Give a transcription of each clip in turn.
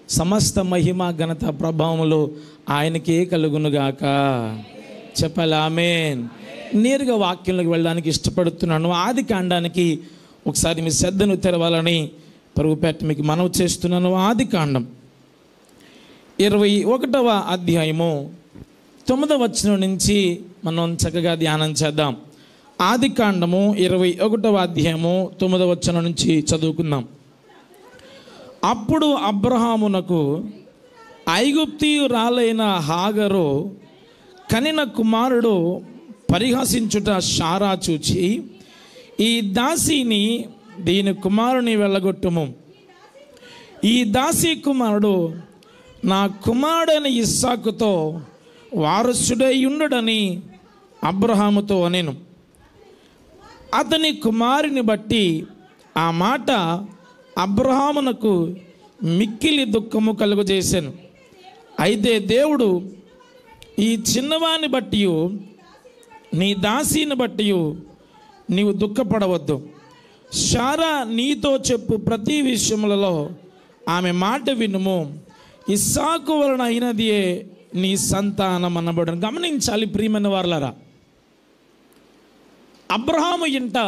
సమస్త మహిమ ఘనత ప్రభావములు ఆయనకే కలుగునుగాక చెప్పాలి ఆమెన్ నేరుగా వాక్యంలోకి వెళ్ళడానికి ఇష్టపడుతున్నాను ఆది కాండానికి ఒకసారి మీ శ్రద్ధను తెరవాలని పరుగుపేట మీకు మనవి చేస్తున్నాను ఆది కాండం ఇరవై ఒకటవ అధ్యాయము తొమ్మిదవ వచనం నుంచి మనం చక్కగా ధ్యానం చేద్దాం ఆది కాండము ఇరవై ఒకటవ అధ్యాయము తొమ్మిదవ వచనం నుంచి చదువుకుందాం అప్పుడు అబ్రహామునకు ఐగుప్తియురాలైన హాగరు కనిన కుమారుడు పరిహసించుట షారా చూచి ఈ దాసిని దీని కుమారుని వెళ్ళగొట్టుము ఈ దాసి కుమారుడు నా కుమారుడైన ఇస్సాకుతో వారసుడై ఉండడని అబ్రహాముతో అనేను అతని కుమారుని బట్టి ఆ మాట అబ్రహామునకు మిక్కిలి దుఃఖము కలుగజేశాను అయితే దేవుడు ఈ చిన్నవాని బట్టి నీ దాసిని బట్టి నీవు దుఃఖపడవద్దు షారా నీతో చెప్పు ప్రతి విషయములలో ఆమె మాట వినుము ఇస్సాకు వలన అయినదియే నీ సంతానం అనబడను గమనించాలి ప్రియమైన వారలరా అబ్రహాము ఇంట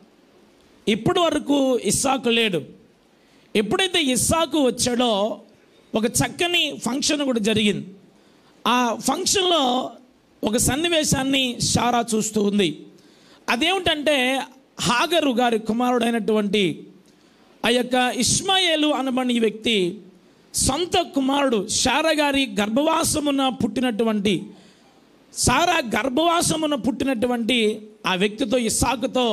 ఇప్పటి వరకు ఇస్సాకు లేడు ఎప్పుడైతే ఇస్సాకు వచ్చాడో ఒక చక్కని ఫంక్షన్ కూడా జరిగింది ఆ ఫంక్షన్లో ఒక సన్నివేశాన్ని షారా చూస్తూ ఉంది అదేమిటంటే హాగరు గారి కుమారుడైనటువంటి ఆ యొక్క ఇస్మాయేలు అనబడిన ఈ వ్యక్తి సొంత కుమారుడు షారా గారి గర్భవాసమున పుట్టినటువంటి సారా గర్భవాసమున పుట్టినటువంటి ఆ వ్యక్తితో ఇస్సాకుతో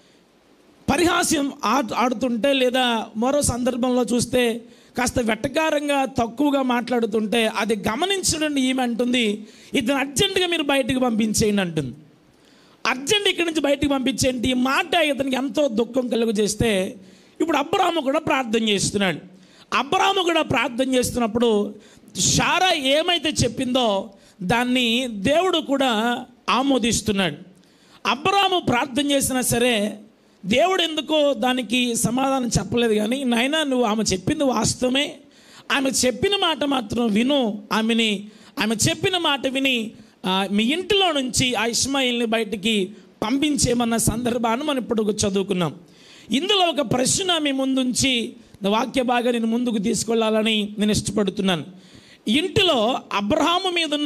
పరిహాస్యం ఆడు ఆడుతుంటే లేదా మరో సందర్భంలో చూస్తే కాస్త వెట్టకారంగా తక్కువగా మాట్లాడుతుంటే అది గమనించడండి ఈమె అంటుంది ఇతను అర్జెంటుగా మీరు బయటకు పంపించేయండి అంటుంది అర్జెంట్ ఇక్కడి నుంచి బయటకు పంపించేయండి ఈ మాట ఇతనికి ఎంతో దుఃఖం కలుగు చేస్తే ఇప్పుడు అబ్రాము కూడా ప్రార్థన చేస్తున్నాడు అబ్రాము కూడా ప్రార్థన చేస్తున్నప్పుడు షారా ఏమైతే చెప్పిందో దాన్ని దేవుడు కూడా ఆమోదిస్తున్నాడు అబ్రాము ప్రార్థన చేసినా సరే దేవుడు ఎందుకో దానికి సమాధానం చెప్పలేదు కానీ నాయనా నువ్వు ఆమె చెప్పింది వాస్తవమే ఆమె చెప్పిన మాట మాత్రం విను ఆమెని ఆమె చెప్పిన మాట విని ఆ, మీ ఇంటిలో నుంచి ఆ ఇస్మాయిల్ని బయటికి పంపించేమన్న సందర్భాన్ని మనం ఇప్పుడు చదువుకున్నాం ఇందులో ఒక ప్రశ్న మీ ముందుంచి నా వాక్య బాగా నేను ముందుకు తీసుకెళ్ళాలని నేను ఇష్టపడుతున్నాను ఇంటిలో అబ్రహాము మీదున్న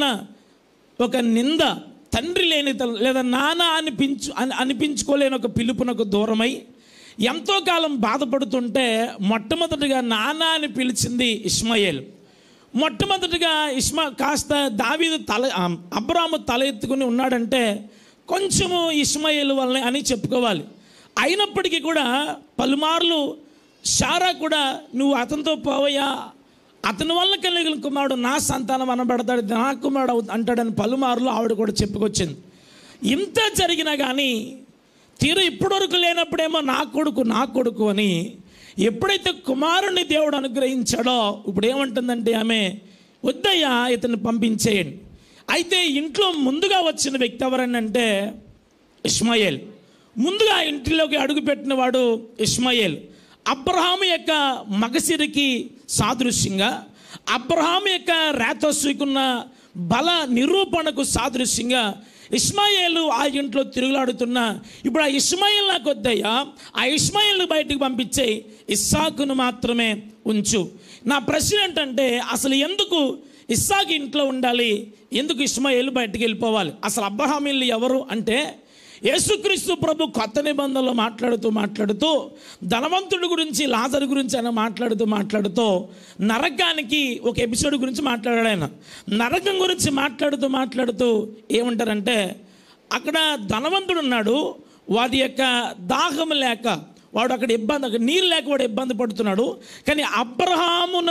ఒక నింద తండ్రి లేని తల- లేదా నాన్న అనిపించు అని అనిపించుకోలేని ఒక పిలుపునకు దూరమై ఎంతో కాలం బాధపడుతుంటే మొట్టమొదటిగా నాన్న అని పిలిచింది ఇస్మాయేల్ మొట్టమొదటిగా ఇస్మా కాస్త దావీదు తల ఆ, అబ్రాము తల ఎత్తుకుని ఉన్నాడంటే కొంచెము ఇస్మాయేల్ వల్లనే అని చెప్పుకోవాలి అయినప్పటికీ కూడా పలుమార్లు షారా కూడా నువ్వు అతనితో పోవయ్యా అతని వల్ల కలిగిన కుమారుడు నా సంతానం అనబడతాడు నా కుమారుడు అవు- అంటాడని పలుమార్లు ఆవిడ కూడా చెప్పుకొచ్చింది ఇంత జరిగినా కానీ తీరు ఇప్పటివరకు లేనప్పుడేమో నా కొడుకు నా కొడుకు అని ఎప్పుడైతే కుమారుని దేవుడు అనుగ్రహించాడో ఇప్పుడు ఏమంటుందంటే ఆమె వద్దయ్యా ఇతన్ని పంపించేయండి అయితే ఇంట్లో ముందుగా వచ్చిన వ్యక్తి ఎవరనంటే ఇస్మాయేల్ ముందుగా ఇంటిలోకి అడుగుపెట్టిన వాడు ఇస్మాయేల్ అబ్రహాము యొక్క మగసిరికి సాదృశ్యంగా అబ్రహాము యొక్క రేతస్సుకున్న బల నిరూపణకు సాదృశ్యంగా ఇస్మాయిల్ ఆ ఇంట్లో తిరుగులాడుతున్నా ఇప్పుడు ఆ ఇస్మాయిల్ నాకు వద్దయ్యా ఆ ఇస్మాయిల్ని బయటికి పంపించే ఇస్సాకును మాత్రమే ఉంచు నా ప్రశ్న ఏంటంటే అసలు ఎందుకు ఇస్సాకు ఇంట్లో ఉండాలి ఎందుకు ఇస్మాయిల్ బయటికి వెళ్ళిపోవాలి అసలు అబ్రహామీళ్ళు ఎవరు అంటే యేసుక్రీస్తు ప్రభు కొత్త నిబంధనలో మాట్లాడుతూ మాట్లాడుతూ ధనవంతుడి గురించి లాజర్ గురించి ఆయన మాట్లాడుతూ మాట్లాడుతూ నరకానికి ఒక ఎపిసోడ్ గురించి మాట్లాడాడు ఆయన నరకం గురించి మాట్లాడుతూ మాట్లాడుతూ ఏమంటారంటే అక్కడ ధనవంతుడు ఉన్నాడు వాడి యొక్క దాహం లేక వాడు అక్కడ ఇబ్బంది అక్కడ నీళ్ళు లేక వాడు ఇబ్బంది పడుతున్నాడు కానీ అబ్రహామున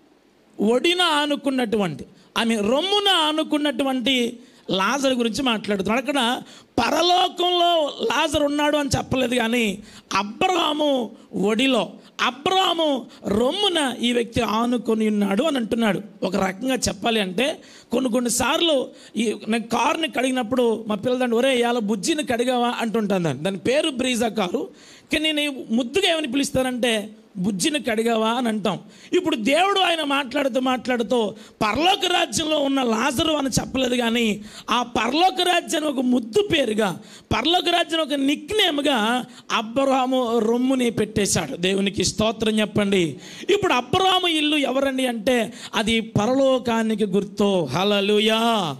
ఒడిన ఆనుకున్నటువంటి ఆమె రొమ్మున ఆనుకున్నటువంటి లాజర్ గురించి మాట్లాడుతున్నాడు అక్కడ పరలోకంలో లాజర్ ఉన్నాడు అని చెప్పలేదు కానీ అబ్రహాము ఒడిలో అబ్రహాము రొమ్మున ఈ వ్యక్తి ఆనుకొని ఉన్నాడు అని అంటున్నాడు ఒక రకంగా చెప్పాలి అంటే కొన్ని కొన్నిసార్లు ఈ నేను కారుని కడిగినప్పుడు మా పిల్లలంటే ఒరే ఇవాళ బుజ్జిని కడిగావా అంటుంటాను దాన్ని దాని పేరు బ్రీజా కారు కానీ నేను ముద్దుగా ఏమని పిలుస్తానంటే బుజ్జిని కడిగావా అని అంటాం ఇప్పుడు దేవుడు ఆయన మాట్లాడుతూ మాట్లాడుతూ పరలోక రాజ్యంలో ఉన్న లాజరు అని చెప్పలేదు కానీ ఆ పరలోక రాజ్యాన్ని ఒక ముద్దు పేరుగా పరలోక రాజ్యం ఒక నిక్నేమ్గా అబ్బరాము రొమ్ముని పెట్టేశాడు దేవునికి స్తోత్రం చెప్పండి ఇప్పుడు అబ్బరాము ఇల్లు ఎవరండి అంటే అది పరలోకానికి గుర్తు హలలుయా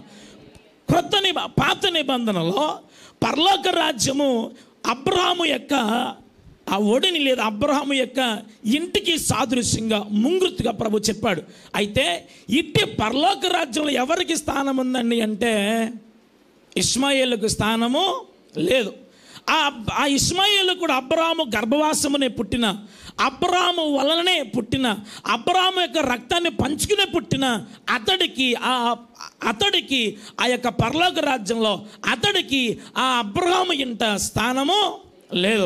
క్రొత్త నిబ పాత నిబంధనలో పరలోక రాజ్యము అబ్రహాము యొక్క ఆ ఒడిని లేదా అబ్రహాము యొక్క ఇంటికి సాదృశ్యంగా ముంగుర్తుగా ప్రభు చెప్పాడు అయితే ఇట్టి పరలోక రాజ్యంలో ఎవరికి స్థానం ఉందండి అంటే ఇస్మాయిల్కు స్థానము లేదు ఆ ఆ ఇస్మాయిల్ కూడా అబ్రాము గర్భవాసమునే పుట్టిన అబ్రాము వలననే పుట్టిన అబ్రాము యొక్క రక్తాన్ని పంచుకునే పుట్టిన అతడికి ఆ అతడికి ఆ యొక్క పరలోక రాజ్యంలో అతడికి ఆ అబ్రహాము ఇంట స్థానము లేదు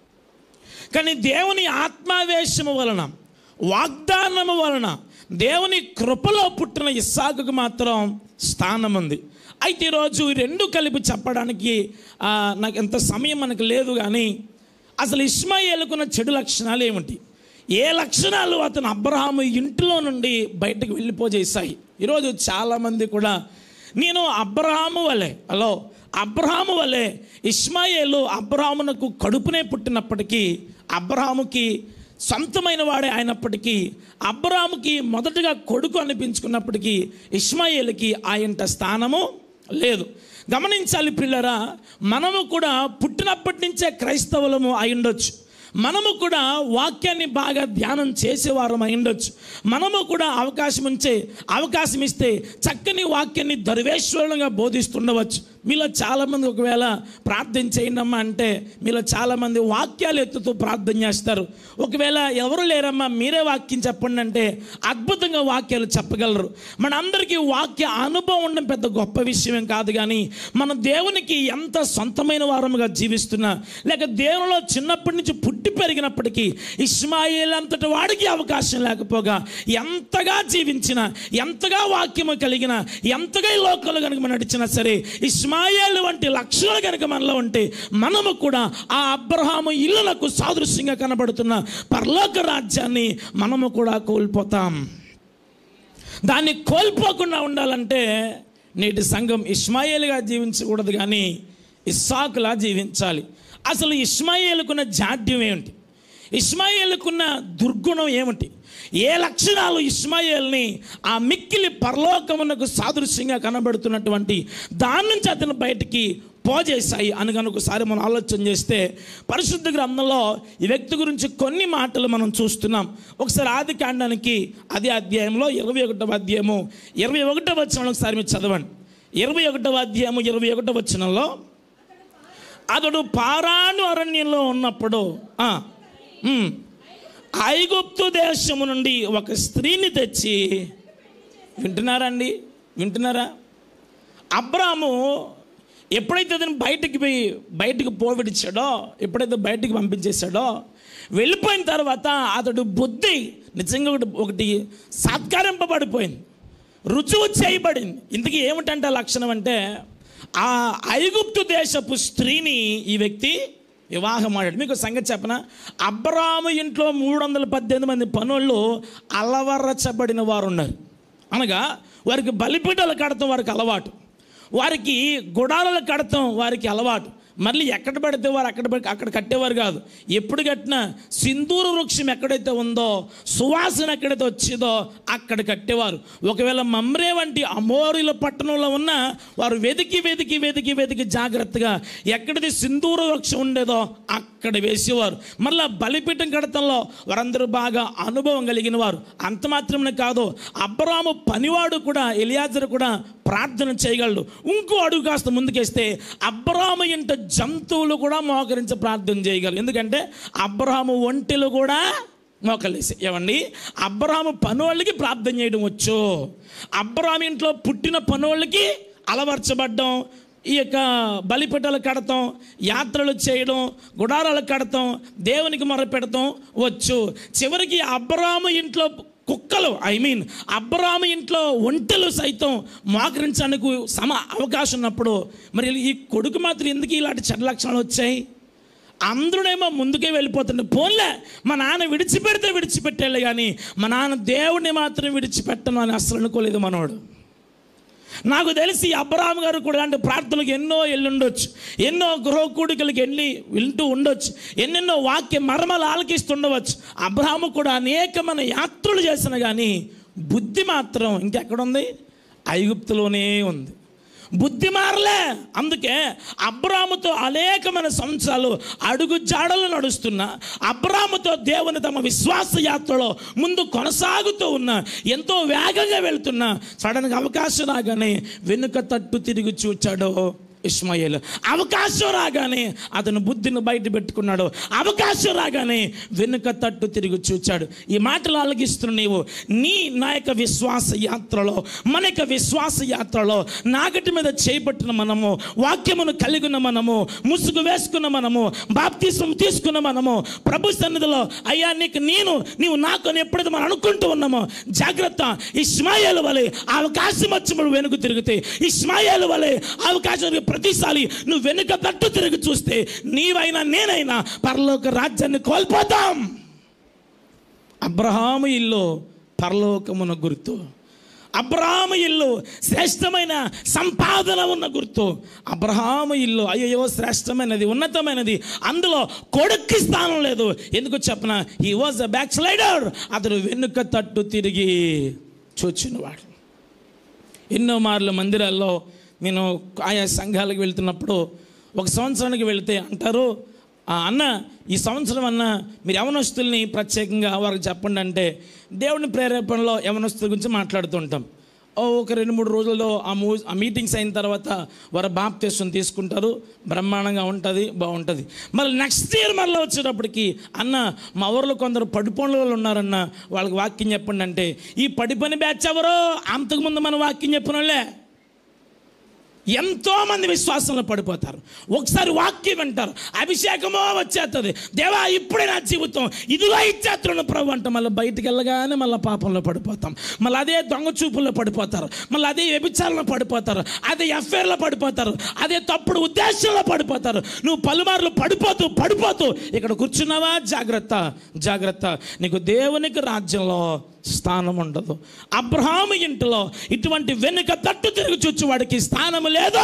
కానీ దేవుని ఆత్మావేశము వలన వాగ్దానము వలన దేవుని కృపలో పుట్టిన ఇస్సాకుకు మాత్రం స్థానం ఉంది అయితే ఈరోజు ఈ రెండు కలిపి చెప్పడానికి ఆ, నాకు ఎంత సమయం మనకు లేదు కానీ అసలు ఇస్మాయిల్కున్న చెడు లక్షణాలు ఏమిటి ఏ లక్షణాలు అతను అబ్రహాము ఇంటిలో నుండి బయటకు వెళ్ళిపోజేశాయి ఈరోజు చాలామంది కూడా నేను అబ్రహాము వలె హలో అబ్రహాము వలె ఇస్మాయేలు అబ్రహామునకు కడుపునే పుట్టినప్పటికీ అబ్రహాముకి సొంతమైన వాడే అయినప్పటికీ అబ్రహాముకి మొదటగా కొడుకు అనిపించుకున్నప్పటికీ ఇస్మాయిల్కి ఆయంట స్థానము లేదు గమనించాలి పిల్లరా మనము కూడా పుట్టినప్పటి నుంచే క్రైస్తవులము అయి ఉండొచ్చు మనము కూడా వాక్యాన్ని బాగా ధ్యానం చేసేవారం అయి ఉండొచ్చు మనము కూడా అవకాశం ఉంచే అవకాశం ఇస్తే చక్కని వాక్యాన్ని దర్వేశ్వరంగా బోధిస్తుండవచ్చు మీలో చాలామంది ఒకవేళ ప్రార్థన చేయండి అమ్మా అంటే మీలో చాలామంది వాక్యాలు ఎత్తుతూ ప్రార్థన చేస్తారు ఒకవేళ ఎవరు లేరమ్మా మీరే వాక్యం చెప్పండి అంటే అద్భుతంగా వాక్యాలు చెప్పగలరు మన అందరికీ వాక్య అనుభవం ఉండడం పెద్ద గొప్ప విషయం కాదు కానీ మన దేవునికి ఎంత సొంతమైన వారముగా జీవిస్తున్నా లేక దేవునిలో చిన్నప్పటి నుంచి పుట్టి పెరిగినప్పటికీ ఇస్మాయిల్ అంతటి వాడికి అవకాశం లేకపోగా ఎంతగా జీవించిన ఎంతగా వాక్యము కలిగిన ఎంతగా ఈ లోకంలో కనుక మనం నడిచినా సరే ఇస్మాయిల్ వంటి లక్షణాలు కనుక మనలో ఉంటే మనము కూడా ఆ అబ్రహాము ఇల్లులకు సాదృశ్యంగా కనబడుతున్న పరలోక రాజ్యాన్ని మనము కూడా కోల్పోతాం దాన్ని కోల్పోకుండా ఉండాలంటే నేటి సంఘం ఇస్మాయిల్గా జీవించకూడదు కానీ ఇస్సాకులా జీవించాలి అసలు ఇస్మాయిల్కున్న జాడ్యం ఏమిటి ఇస్మాయిల్కున్న దుర్గుణం ఏమిటి ఏ లక్షణాలు ఇస్మాయిల్ని ఆ మిక్కిలి పరలోకమునకు సాదృశ్యంగా కనబడుతున్నటువంటి దాని నుంచి అతను బయటికి పోజేశాయి అని కనుక ఒకసారి మనం ఆలోచన చేస్తే పరిశుద్ధ గ్రంథంలో ఈ వ్యక్తి గురించి కొన్ని మాటలు మనం చూస్తున్నాం ఒకసారి ఆది కాండానికి అదే అధ్యాయంలో ఇరవై ఒకటవ అధ్యాయము ఇరవై ఒకటవ వచనంలో ఒకసారి మీరు చదవండి ఇరవై ఒకటవ అధ్యాయము ఇరవై ఒకటవ వచనంలో అతడు పారాను అరణ్యంలో ఉన్నప్పుడు ఆ, ఉమ్, ఐగుప్తు దేశము నుండి ఒక స్త్రీని తెచ్చి వింటున్నారండి వింటున్నారా అబ్రాము ఎప్పుడైతే అతను బయటికి పోయి బయటికి పోవిడిచాడో ఎప్పుడైతే బయటికి పంపించేశాడో వెళ్ళిపోయిన తర్వాత అతడు బుద్ధి నిజంగా ఒకటి ఒకటి సత్కరింపబడిపోయింది రుజువు చేయబడింది ఇంతకీ ఏమిటంటే ఆ లక్షణం అంటే ఆ ఐగుప్తు దేశపు స్త్రీని ఈ వ్యక్తి వివాహం ఆడాడు మీకు ఒక సంగతి చెప్పన అబ్రాము ఇంట్లో మూడు వందల పద్దెనిమిది మంది పనులు అలవరచబడిన వారు ఉన్నారు అనగా వారికి బలిపీఠాలు కడతాం వారికి అలవాటు వారికి గుడారాలు కడతాం వారికి అలవాటు మళ్ళీ ఎక్కడ పడితే వారు అక్కడ పడి- అక్కడ కట్టేవారు కాదు ఎప్పుడు కట్టినా సింధూర వృక్షం ఎక్కడైతే ఉందో సువాసన ఎక్కడైతే వచ్చిందో అక్కడ కట్టేవారు ఒకవేళ మమ్రే వంటి అమోరుల పట్టణంలో ఉన్న వారు వెతికి వెతికి వెతికి వెతికి జాగ్రత్తగా ఎక్కడిది సింధూర వృక్షం ఉండేదో అక్కడ వేసేవారు మళ్ళీ బలిపీఠం కడతంలో వారందరూ బాగా అనుభవం కలిగిన వారు అంత మాత్రమే కాదు అబ్రాము పనివాడు కూడా ఎలియాజరు కూడా ప్రార్థన చేయగలడు ఇంకో అడుగు కాస్త ముందుకేస్తే అబ్రాము ఇంట జంతువులు కూడా మోకరించి ప్రార్థన చేయగలరు ఎందుకంటే అబ్రహాము ఒంటెలు కూడా మోకలేసి ఏమండి అబ్రహాము పనోళ్ళకి ప్రార్థన చేయడం వచ్చు అబ్రహాం ఇంట్లో పుట్టిన పనోళ్ళకి అలవర్చబడ్డం ఈ యొక్క బలిపీఠాలు కడతాం యాత్రలు చేయడం గుడారాలు కడతాం దేవునికి మొరపెడతాం వచ్చు చివరికి అబ్రాము ఇంట్లో కుక్కలు ఐ మీన్ అబ్రాము ఇంట్లో ఒంటెలు సైతం మోకరించడానికి సమ అవకాశం ఉన్నప్పుడు మరి ఈ కొడుకు మాత్రం ఎందుకు ఇలాంటి చెడ్డ లక్షణాలు వచ్చాయి అందరుడేమో ముందుకే వెళ్ళిపోతుండే పోన్లే మా నాన్న విడిచిపెడితే విడిచిపెట్టాలి కానీ మా నాన్న దేవుడిని మాత్రం విడిచిపెట్టను అని అసలు అనుకోలేదు మనోడు నాకు తెలిసి అబ్రహాం గారు కూడా అంటే ప్రార్థనలకు ఎన్నో వెళ్ళుండొచ్చు ఎన్నో గృహ కూడికలకు వెళ్ళి వింటూ ఉండొచ్చు ఎన్నెన్నో వాక్య మర్మలు ఆలకిస్తుండవచ్చు అబ్రహాము కూడా అనేకమైన యాత్రలు చేసిన కానీ బుద్ధి మాత్రం ఇంకెక్కడుంది ఐగుప్తులోనే ఉంది బుద్ధి మారలే అందుకే అబ్రాముతో అనేకమైన సంవత్సరాలు అడుగు జాడలు నడుస్తున్న అబ్రాముతో దేవుని తమ విశ్వాస యాత్రలో ముందు కొనసాగుతూ ఉన్న ఎంతో వేగంగా వెళ్తున్న సడన్గా అవకాశం రాగానే వెనుక తట్టు తిరిగి చూచాడు ఇస్మాయిల్ అవకాశం రాగానే అతను బుద్ధిని బయట పెట్టుకున్నాడు అవకాశం రాగానే వెనుక తట్టు తిరిగి చూచాడు ఈ మాటలు ఆలగిస్తున్న నీవు నీ నా యొక్క విశ్వాస యాత్రలో మన యొక్క విశ్వాస యాత్రలో నాగటి మీద చేపట్టిన మనము వాక్యమును కలిగి ఉన్న మనము ముసుగు వేసుకున్న మనము బాప్తిస్వం తీసుకున్న మనము ప్రభు సన్నిధిలో అయ్యా నీకు నేను నీవు నాకు అని ఎప్పుడైతే మనం అనుకుంటూ ఉన్నామో జాగ్రత్త ఇస్మాయిల్ వలె ఆ అవకాశం వచ్చి మనం వెనుక తిరిగితే ఇస్మాయిల్ వలె అవకాశం ప్రతిసారి నువ్వు వెనుక తట్టు తిరిగి చూస్తే నీవైనా నేనైనా పరలోక రాజ్యాన్ని కోల్పోతాం అబ్రహాము ఇల్లు పరలోకమున గుర్తు అబ్రహాము ఇల్లు శ్రేష్టమైన సంపాదన ఉన్న గుర్తు అబ్రహాము ఇల్లు అయ్యో శ్రేష్టమైనది ఉన్నతమైనది అందులో కొడుక్కి స్థానం లేదు ఎందుకు చెప్పన ఈ వాజ్ అ బ్యాక్ స్లైడర్ అతడు వెనుక తట్టు తిరిగి చూచినవాడు ఎన్నో మార్లు మందిరాల్లో నేను ఆయా సంఘాలకు వెళ్తున్నప్పుడు ఒక సంవత్సరానికి వెళితే అంటారు "ఆ, అన్న ఈ సంవత్సరం అన్న మీరు యవనస్తుల్ని ప్రత్యేకంగా వారికి చెప్పండి అంటే దేవుని ప్రేరేపణలో యవనస్తుల గురించి మాట్లాడుతుంటాం ఓ ఒక రెండు మూడు రోజుల్లో ఆ మూ ఆ మీటింగ్స్ అయిన తర్వాత వారు బాప్తీసం తీసుకుంటారు బ్రహ్మాండంగా ఉంటుంది బాగుంటుంది మళ్ళీ నెక్స్ట్ ఇయర్ మళ్ళీ వచ్చేటప్పటికి అన్న మా ఊర్లో కొందరు పడిపోని వాళ్ళు ఉన్నారన్న వాళ్ళకి వాక్యం చెప్పండి అంటే ఈ పడిపని బ్యాచ్ ఎవరో అంతకుముందు మన వాక్యం చెప్పిన వాళ్ళే ఎంతో మంది విశ్వాసంలో పడిపోతారు ఒకసారి వాక్యం వింటారు అభిషేకమో వచ్చేస్తుంది దేవా ఇప్పుడే నా జీవితం ఇదిగో ఇచ్చేస్తున్నాను ప్రభు అంట మళ్ళీ బయటికి వెళ్ళగానే మళ్ళీ పాపంలో పడిపోతాం మళ్ళీ అదే దొంగ చూపుల్లో పడిపోతారు మళ్ళీ అదే వ్యభిచారంలో పడిపోతారు అదే ఎఫ్ఐఆర్లో పడిపోతారు అదే తప్పుడు ఉద్దేశంలో పడిపోతారు నువ్వు పలుమార్లు పడిపోతూ పడిపోతూ ఇక్కడ కూర్చున్నావా జాగ్రత్త జాగ్రత్త నీకు దేవునికి రాజ్యంలో స్థానం ఉండదు అబ్రహాము ఇంటిలో ఇటువంటి వెనుక తట్టు తిరిగి చూచి వాడికి స్థానం లేదు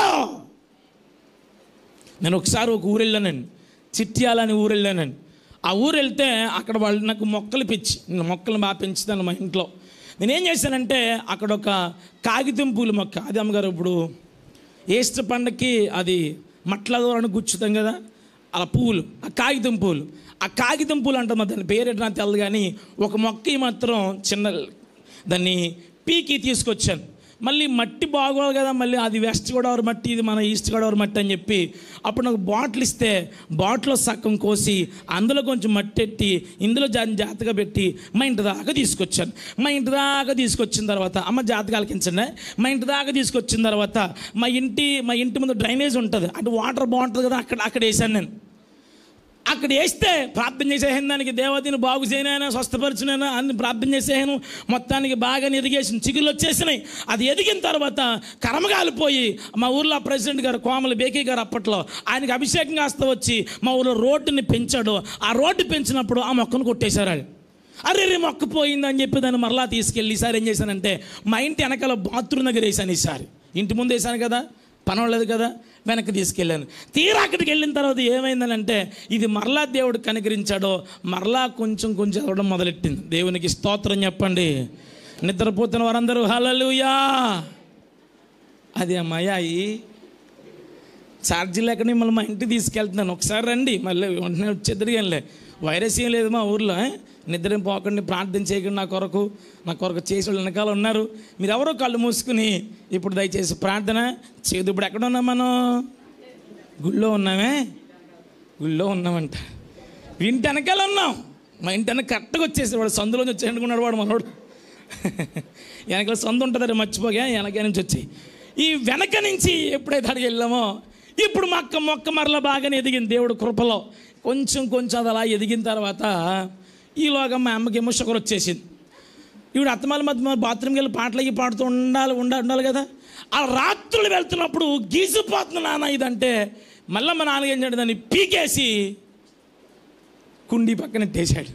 నేను ఒకసారి ఒక ఊరు వెళ్ళానండి చిట్యాలని ఊరు వెళ్ళానండి ఆ ఊరు వెళ్తే అక్కడ వాళ్ళు నాకు మొక్కలు పిచ్చి నేను మొక్కలు బాగా పెంచుతాను మా ఇంట్లో నేనేం చేశానంటే అక్కడ ఒక కాగితం పూల మొక్క అది అమ్మగారు ఇప్పుడు ఈస్టర్ పండగకి అది మట్ల ద్వారా గుచ్చుతాం కదా అలా పువ్వులు ఆ కాగితం పూలు ఆ కాగితం పూలు అంటాం మరి దాని పేరేంటి నాకు తెలియదు కానీ ఒక మొక్క మాత్రం చిన్న దాన్ని పీకి తీసుకొచ్చాను మళ్ళీ మట్టి బాగోవాలి కదా మళ్ళీ అది వెస్ట్ గోదావరి మట్టి ఇది మన ఈస్ట్ గోదావరి మట్టి అని చెప్పి అప్పుడు నాకు బాటిల్ ఇస్తే బాటిల్లో సగం కోసి అందులో కొంచెం మట్టి ఎట్టి ఇందులో దాన్ని జాతగా పెట్టి మా ఇంటి దాకా తీసుకొచ్చాను మా ఇంటి దాకా తీసుకొచ్చిన తర్వాత అమ్మ జాతకాలు ఆలకించండి మా ఇంటి దాకా తీసుకొచ్చిన తర్వాత మా ఇంటి మా ఇంటి ముందు డ్రైనేజ్ ఉంటుంది అంటే వాటర్ బాగుంటుంది కదా అక్కడ అక్కడ వేసాను నేను అక్కడ వేస్తే ప్రార్థన చేసేసాను దానికి దేవతని బాగు చేయనైనా స్వస్థపరచునైనా అన్ని ప్రార్థన చేసేసాను మొత్తానికి బాగా ఎదిగేసిన చిగులు వచ్చేసినాయి అది ఎదిగిన తర్వాత కర్మగాలిపోయి మా ఊర్లో ప్రెసిడెంట్ గారు కోమల బేకీ గారు అప్పట్లో ఆయనకి అభిషేకం కాస్త వచ్చి మా ఊర్లో రోడ్డుని పెంచాడు ఆ రోడ్డు పెంచినప్పుడు ఆ మొక్కను కొట్టేశారు వాళ్ళు అరే రే మొక్క పోయిందని చెప్పి దాన్ని మరలా తీసుకెళ్ళి ఈసారి ఏం చేశానంటే మా ఇంటి వెనకాల బాత్రూమ్ దగ్గర వేసాను ఈసారి ఇంటి ముందు వేసాను కదా పనవలేదు కదా వెనక్కి తీసుకెళ్ళాను తీరా అక్కడికి వెళ్ళిన తర్వాత ఏమైందని అంటే ఇది మరలా దేవుడు కనికరించాడో మరలా కొంచెం కొంచెం చదవడం మొదలెట్టింది దేవునికి స్తోత్రం చెప్పండి నిద్రపోతున్న వారందరూ హలలుయా అది అమ్మాయి ఛార్జీ లేక మళ్ళీ మా ఇంటికి తీసుకెళ్తున్నాను ఒకసారి రండి మళ్ళీ వెంటనే వచ్చేద్దరిగానిలే వైరస్ ఏం లేదు మా ఊర్లో ఏ? నిద్ర పోకండి ప్రార్థన చేయకండి నా కొరకు నా కొరకు చేసి వాళ్ళు వెనకాల ఉన్నారు మీరు ఎవరో కళ్ళు మూసుకుని ఇప్పుడు దయచేసి ప్రార్థన చేదు ఇప్పుడు ఎక్కడ ఉన్నాం మనం గుళ్ళో ఉన్నామే గుళ్ళో ఉన్నామంట ఇంటి వెనకాల ఉన్నాం మా ఇంటి వెనక కరెక్ట్గా వచ్చేసి వాడు సందులోంచి వచ్చి అనుకున్నాడు వాడు మనోడు వెనకాల సందు ఉంటుంది మర్చిపోగా వెనక నుంచి వచ్చి ఈ వెనక నుంచి ఎప్పుడైతే అడిగి వెళ్ళామో ఇప్పుడు మొక్క మొక్క మరల బాగానే ఎదిగింది దేవుడు కృపలో కొంచెం కొంచెం అది అలా ఎదిగిన తర్వాత ఈలోగా మా అమ్మకేమో షుగర్ వచ్చేసింది ఈవిడ అత్తమాల మధ్య బాత్రూమ్కి వెళ్ళి పాటలు అయ్యి పాడుతూ ఉండాలి ఉండాలి ఉండాలి కదా ఆ రాత్రులు వెళ్తున్నప్పుడు గీసిపోతుంది నాన్న ఇదంటే మళ్ళీ మా నాన్న ఏం చేయడం దాన్ని పీకేసి కుండీ పక్కన ఎట్టేశాడు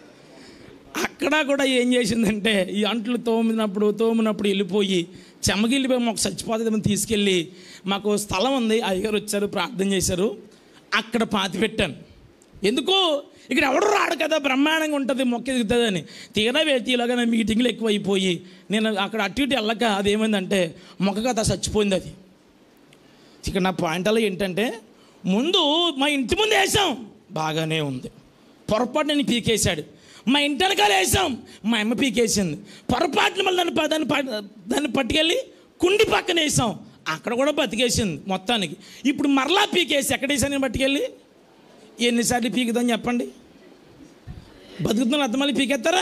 అక్కడ కూడా ఏం చేసిందంటే ఈ అంట్లు తోమినప్పుడు తోమినప్పుడు వెళ్ళిపోయి చెమ్మగిల్లిపోయి మాకు చచ్చిపోతుందని తీసుకెళ్ళి మాకు స్థలం ఉంది అయ్యగారు వచ్చారు ప్రార్థన చేశారు అక్కడ పాతి పెట్టాను ఎందుకు ఇక్కడ ఎవడు రాడు కదా బ్రహ్మాండంగా ఉంటుంది మొక్క ఎదుగుతుందని తీరా వేతీలాగా నా మీటింగ్లు ఎక్కువైపోయి నేను అక్కడ అటు ఇటు వెళ్ళక అదేమైందంటే మొక్క కథ చచ్చిపోయింది అది ఇక్కడ నా పాయింట్ అలా ఏంటంటే ముందు మా ఇంటి ముందు వేసాం బాగానే ఉంది పొరపాటు నేను పీకేశాడు మా ఇంటి వెనకాల వేసాం మా అమ్మ పీకేసింది పొరపాటున మళ్ళీ దాన్ని ప- దాన్ని ప- దాన్ని పట్టుకెళ్ళి కుండి పక్కన వేసాం అక్కడ కూడా బతికేసింది మొత్తానికి ఇప్పుడు మరలా పీకేసి ఎక్కడ వేసాను పట్టుకెళ్ళి ఎన్నిసార్లు పీకుదని చెప్పండి బతుకుతున్న అర్థం మళ్ళీ పీకెత్తారా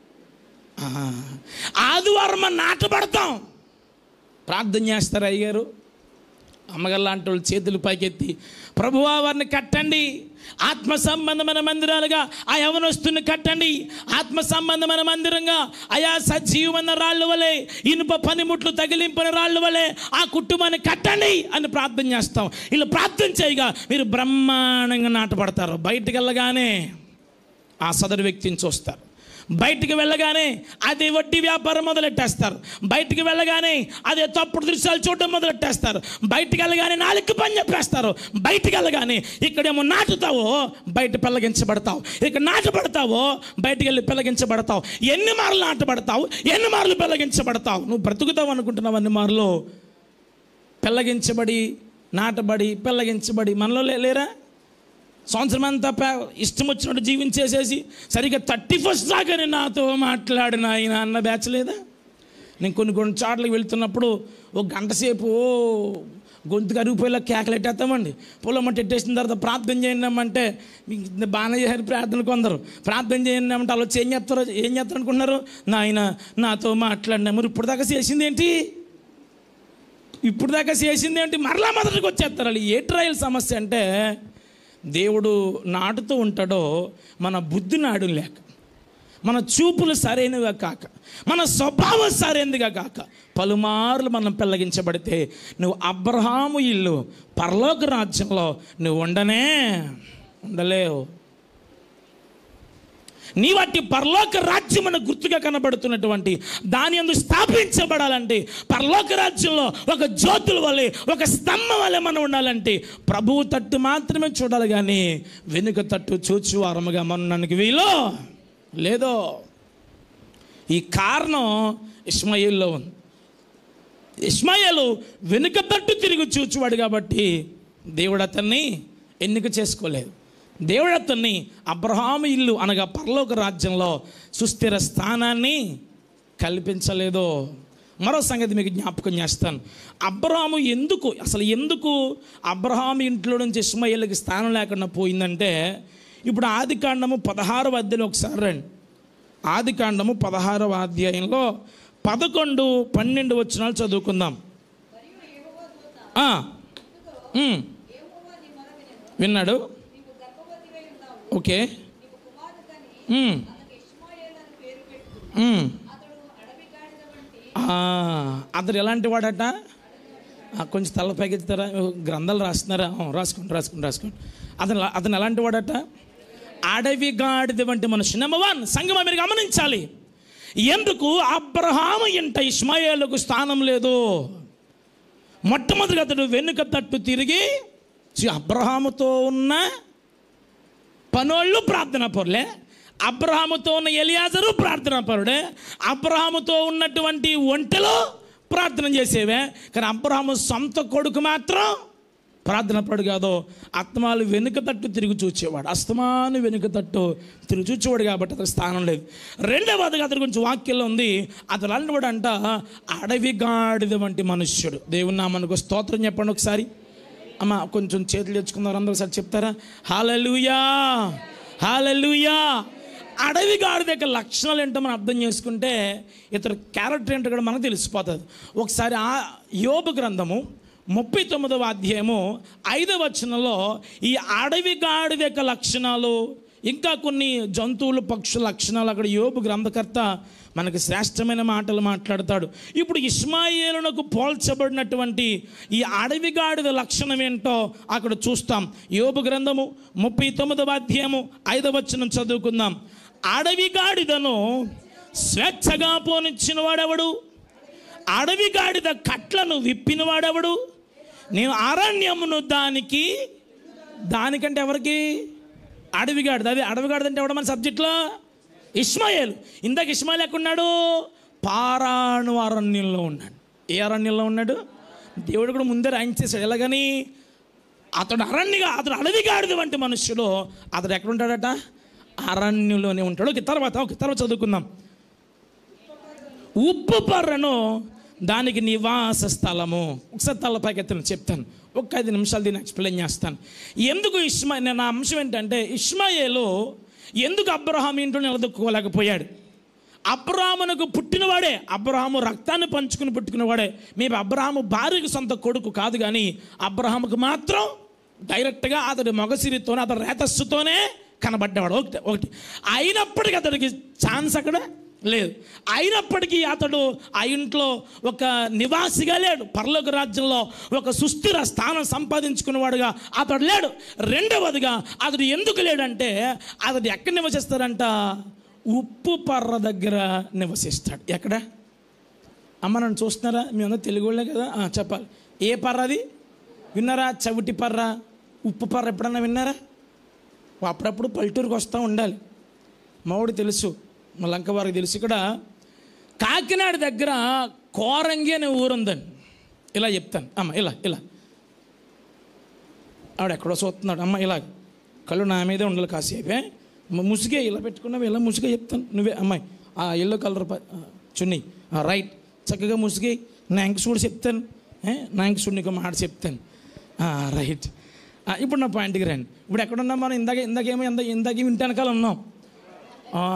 ఆ. ఆదివారం మనం నాటపడతాం ప్రార్థన చేస్తారు అయ్యారు అమ్మగల్లాంటి వాళ్ళు చేతులు పైకెత్తి ప్రభువా వారిని కట్టండి ఆత్మ సంబంధమైన మందిరాలుగా ఆ యవనస్తుని కట్టండి ఆత్మ సంబంధమైన మందిరంగా అయా సజీవమైన రాళ్ళు వలె ఇనుప పనిముట్లు తగిలింపిన రాళ్ళు వలె ఆ కుటుంబాన్ని కట్టండి అని ప్రార్థన చేస్తాం ఇలా ప్రార్థన చేయగా మీరు బ్రహ్మాండంగా నాటపడతారు బయటికి వెళ్ళగానే ఆ సదరు వ్యక్తిని చూస్తారు బయటికి వెళ్ళగానే అదే వడ్డీ వ్యాపారం మొదలెట్టేస్తారు బయటికి వెళ్ళగానే అదే తప్పుడు దృశ్యాలు చూడడం మొదలెట్టేస్తారు బయటికి వెళ్ళగానే నాలుగు పని చెప్పేస్తారు బయటికి వెళ్ళగానే ఇక్కడేమో నాటుతావో బయట పెళ్ళగించబడతావు ఇక్కడ నాటబడతావో బయటికి వెళ్ళి పెళ్ళగించబడతావు ఎన్ని మార్లు నాటబడతావు ఎన్ని మార్లు పెళ్ళగించబడతావు నువ్వు బ్రతుకుతావు అనుకుంటున్నావు అన్ని మార్లు పెళ్ళగించబడి నాటబడి పెళ్ళగించబడి మనలో లే- లేరా సంవత్సరం అంతా పే- ఇష్టం వచ్చినట్టు జీవించేసేసి సరిగ్గా థర్టీ ఫస్ట్ దాకా నేను నాతో మాట్లాడిన ఆయన అన్న బ్యాచ్ లేదా నేను కొన్ని కొన్ని చోట్లకి వెళ్తున్నప్పుడు ఒక గంట సేపు ఓ గొంతుకు అరిగిపోయేలా కేకలు ఎట్టేస్తామండి పొలమ్మ ఎట్టేసిన తర్వాత ప్రార్థన చేయండి అంటే మీకు బాగానే చేశారు ప్రార్థన కొందరు ప్రార్థన చేయండి అంటే అలా వచ్చి ఏం చెప్తారో ఏం చేస్తారు అనుకుంటున్నారు నాయన నాతో మాట్లాడినా మరి ఇప్పుడు దాకా చేసింది ఏంటి ఇప్పుడు దాకా చేసింది ఏంటి మరలా మొదటికి వచ్చేస్తారు వాళ్ళు ఏ ట్రయల్ సమస్య అంటే దేవుడు నాటుతూ ఉంటాడో మన బుద్ధి నాడు లేక మన చూపులు సరైనవిగా కాక మన స్వభావం సరైనదిగా కాక పలుమార్లు మనం పెళ్ళగించబడితే నువ్వు అబ్రహాము ఇల్లు పరలోక రాజ్యంలో నువ్వు ఉండనే ఉండలేవు నీ వాటి పరలోక రాజ్యం అన్న గుర్తుగా కనబడుతున్నటువంటి దాని అందు స్థాపించబడాలంటే పరలోక రాజ్యంలో ఒక జ్యోతుల వలె ఒక స్తంభం వలె మనం ఉండాలంటే ప్రభువు తట్టు మాత్రమే చూడాలి కానీ వెనుక తట్టు చూచు వారముగా మనం నన్ను వీలో లేదో ఈ కారణం ఇస్మాయిల్లో ఉంది ఇస్మాయిలు వెనుక తట్టు తిరిగి చూచువాడు కాబట్టి దేవుడు అతన్ని ఎన్నిక చేసుకోలేదు దేవుడు అతన్ని అబ్రహాము ఇల్లు అనగా పరలోక రాజ్యంలో సుస్థిర స్థానాన్ని కల్పించలేదు మరో సంగతి మీకు జ్ఞాపకం చేస్తాను అబ్రహాము ఎందుకు అసలు ఎందుకు అబ్రహాము ఇంట్లో నుంచి ఇస్మాయిల్కి స్థానం లేకుండా పోయిందంటే ఇప్పుడు ఆది కాండము పదహారవ అధ్యాయం ఒకసారి రండి ఆది కాండము పదహారవ అధ్యాయంలో పదకొండు పన్నెండు వచనాలు చదువుకుందాం ఆ, ఉమ్, విన్నాడు ఓకే ఉమ్, ఉమ్. ఆ, అతడు ఎలాంటి వాడట ఆ, కొంచెం తల పైకెత్తారా గ్రంథాలు రాస్తున్నారా ఆ, రాసుకోండి రాసుకోండి రాసుకోండి అతను అతను ఎలాంటి వాడట అడవి గాడిద వంటి మనిషి నెంబర్ వన్ సంగమ మీరు గమనించాలి ఎందుకు అబ్రహాము ఇంట ఇస్మాయేలుకు స్థానం లేదు మొట్టమొదటిగా అతడు వెనుక తట్టు తిరిగి చి అబ్రహాముతో ఉన్న పనోళ్ళు ప్రార్థన పరులే అబ్రహాముతో ఉన్న ఎలియాజరు ప్రార్థన పరుడే అబ్రహాముతో ఉన్నటువంటి ఒంటెలో ప్రార్థన చేసేవే కానీ అబ్రహాము సొంత కొడుకు మాత్రం ప్రార్థన పడు కాదు ఆత్మాలు వెనుక తట్టు తిరిగి చూచేవాడు అస్తమాను వెనుక తట్టు తిరిగి చూచేవాడు కాబట్టి అతనికి స్థానం లేదు రెండవదిగా అతని గురించి వాక్యంలో ఉంది అతను అలాంటివాడు అంట అడవి గాడిద వంటి మనుష్యుడు దేవుని నామనుకు స్తోత్రం చెప్పండి ఒకసారి అమ్మ కొంచెం చేతులు తెచ్చుకున్నారు అందరూ ఒకసారి చెప్తారా హాలలుయా హాలలుయా అడవి గాడిద యొక్క లక్షణాలు ఏంటో మనం అర్థం చేసుకుంటే ఇతడు క్యారెక్టర్ ఏంటో కూడా మనకు తెలిసిపోతుంది ఒకసారి ఆ యోబు గ్రంథము ముప్పై తొమ్మిదవ అధ్యాయము ఐదవ వచనంలో ఈ అడవి గాడిద యొక్క లక్షణాలు ఇంకా కొన్ని జంతువులు పక్షుల లక్షణాలు అక్కడ యోబు గ్రంథకర్త మనకు శ్రేష్టమైన మాటలు మాట్లాడతాడు ఇప్పుడు ఇస్మాయిలునకు పోల్చబడినటువంటి ఈ అడవిగాడిద లక్షణం ఏంటో అక్కడ చూస్తాం యోబు గ్రంథము ముప్పై తొమ్మిదవ అధ్యాయము ఐదవ వచనం చదువుకుందాం అడవిగాడిదను స్వేచ్ఛగా పోనిచ్చిన వాడెవడు అడవిగాడిద కట్లను విప్పిన వాడెవడు నేను అరణ్యమును దానికి దానికంటే ఎవరికి అడవిగాడిద అది అడవిగాడిద అంటే ఎవడ మన సబ్జెక్ట్లో ఇస్మాయిల్ ఇందాక ఇస్మాయిల్ ఎక్కడున్నాడు పారాణు అరణ్యంలో ఉన్నాడు ఏ అరణ్యంలో ఉన్నాడు దేవుడు కూడా ముందే రాయించేశాడు ఎలాగని అతడు అరణ్యగా అతడు అడవిగాడిది వంటి మనుష్యుడు అతడు ఎక్కడ ఉంటాడట అరణ్యంలోనే ఉంటాడు ఒక తర్వాత ఒక తర్వాత చదువుకుందాం ఉప్పు పర్రను దానికి నివాస స్థలము ఒకసారి తలపైకి ఎత్తున చెప్తాను ఒక ఐదు నిమిషాలు దీన్ని ఎక్స్ప్లెయిన్ చేస్తాను ఎందుకు ఇస్మా నేను నా అంశం ఏంటంటే ఇస్మాయేలు ఎందుకు అబ్రహాం ఇంట్లో నిలదొక్కుకోలేకపోయాడు అబ్రహామునకు పుట్టినవాడే అబ్రహాము రక్తాన్ని పంచుకుని పుట్టుకున్నవాడే మేము అబ్రహాము భార్యకు సొంత కొడుకు కాదు కానీ అబ్రహాముకు మాత్రం డైరెక్ట్గా అతడి మొగసిరితోనే అతడి రేతస్సుతోనే కనబడ్డవాడు ఒకటి ఒకటి అయినప్పటికీ అతడికి ఛాన్స్ అక్కడ లేదు అయినప్పటికీ అతడు ఆ ఇంట్లో ఒక నివాసిగా లేడు పర్లోక రాజ్యంలో ఒక సుస్థిర స్థానం సంపాదించుకున్నవాడుగా అతడు లేడు రెండవదిగా అతడు ఎందుకు లేడంటే అతడు ఎక్కడ నివసిస్తాడంట ఉప్పు పర్ర దగ్గర నివసిస్తాడు ఎక్కడ అమ్మ నన్ను చూస్తున్నారా మీ అందరూ తెలుగు వాళ్ళే కదా ఆ, చెప్పాలి ఏ పర్ర అది విన్నారా చవిటి పర్ర ఉప్పు పర్ర ఎప్పుడన్నా విన్నారా అప్పుడప్పుడు పల్లెటూరుకి వస్తూ ఉండాలి మావుడు తెలుసు మా లంక వారికి తెలుసు ఇక్కడ కాకినాడ దగ్గర కోరంగి అనే ఊరుందండి ఇలా చెప్తాను అమ్మ ఇలా ఇలా ఆవిడ ఎక్కడో చూస్తున్నాడు అమ్మ ఇలా కళ్ళు నా మీదే ఉండాలి కాసేపే మ- ముసుగే ఇలా పెట్టుకున్నావు ఇలా ముసుగే చెప్తాను నువ్వే అమ్మాయి ఆ ఎల్లో కలర్ ప- ఆ, చున్నీ ఆ, రైట్ చక్కగా ముసుగే నా యాంక్స్ కూడా చెప్తాను ఏ, నా యాంక్స్ నీకు మాట చెప్తాను ఆ, రైట్ ఆ, ఇప్పుడు నా పాయింట్కి రండి ఇప్పుడు ఎక్కడున్నాం మనం ఇందాక ఇందాకేమో ఇందాక ఇందాక ఇంటి వెనకాల ఉన్నాం ఆ,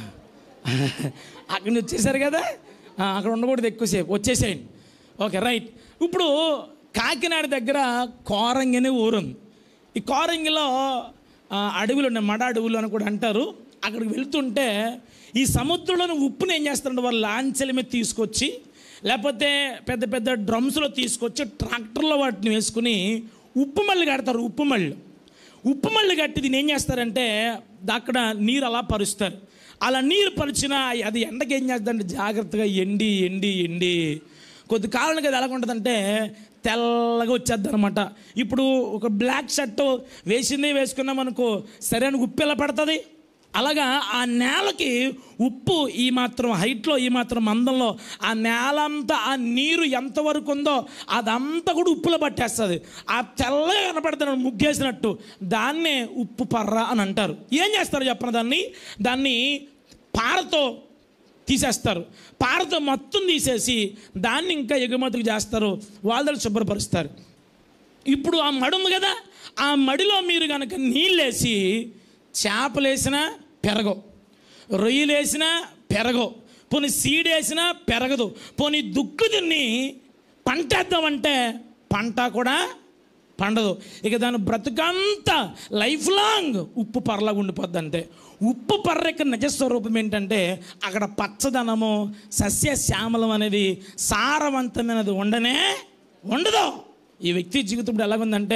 అక్కడి నుంచి వచ్చేసారు కదా ఆ, అక్కడ ఉండకూడదు ఎక్కువసేపు వచ్చేసేయండి ఓకే రైట్ ఇప్పుడు కాకినాడ దగ్గర కోరంగి అనే ఊరుంది ఈ కోరంగిలో ఆ, అడవులు ఉన్నాయి మడ అడవులు అని కూడా అంటారు అక్కడికి వెళ్తుంటే ఈ సముద్రంలోని ఉప్పుని ఏం చేస్తారంటే వాళ్ళు లాంచెల మీద తీసుకొచ్చి లేకపోతే పెద్ద పెద్ద డ్రమ్స్లో తీసుకొచ్చి ట్రాక్టర్లో వాటిని వేసుకుని ఉప్పు మళ్ళీ కడతారు ఉప్పు మళ్ళు ఉప్పు మళ్ళీ కట్టి దీన్ని ఏం చేస్తారంటే అక్కడ నీరు అలా పరుస్తారు అలా నీరు పరిచిన అది ఎండకి ఏం చేస్తుందంటే జాగ్రత్తగా ఎండి ఎండి ఎండి కొద్ది కాలానికి అది ఎలా ఉంటుందంటే తెల్లగా వచ్చేద్ది అనమాట ఇప్పుడు ఒక బ్లాక్ షర్ట్ వేసింది వేసుకున్నాం అనుకో సరైన ఉప్పు ఎలా పడుతుంది అలాగా ఆ నేలకి ఉప్పు ఈ మాత్రం హైట్లో ఈ మాత్రం మందంలో ఆ నేల అంతా ఆ నీరు ఎంతవరకు ఉందో అదంతా కూడా ఉప్పులో పట్టేస్తుంది ఆ తెల్లగా కనపడుతున్న ముగ్గేసినట్టు దాన్నే ఉప్పు పర్ర అని అంటారు ఏం చేస్తారు చెప్పిన దాన్ని దాన్ని పారతో తీసేస్తారు పారతో మొత్తం తీసేసి దాన్ని ఇంకా ఎగుమతికి చేస్తారు వాళ్ళని శుభ్రపరుస్తారు ఇప్పుడు ఆ మడి ఉంది కదా ఆ మడిలో మీరు కనుక నీళ్ళేసి చేపలేసినా పెరగవు రొయ్యలేసినా పెరగవు పోనీ సీడేసినా పెరగదు పోనీ దుక్కు తిని పంట వేద్దామంటే పంట కూడా పండదు ఇక దాని బ్రతుకంతా లైఫ్ లాంగ్ ఉప్పు పర్రలాగా ఉండిపోద్ది అంతే ఉప్పు పర్ర యొక్క నిజస్వరూపం ఏంటంటే అక్కడ పచ్చదనము సస్య శ్యామలం అనేది సారవంతమైనది ఉండనే ఉండదు ఈ వ్యక్తి జీవితం ఇప్పుడు ఎలాగుందంటే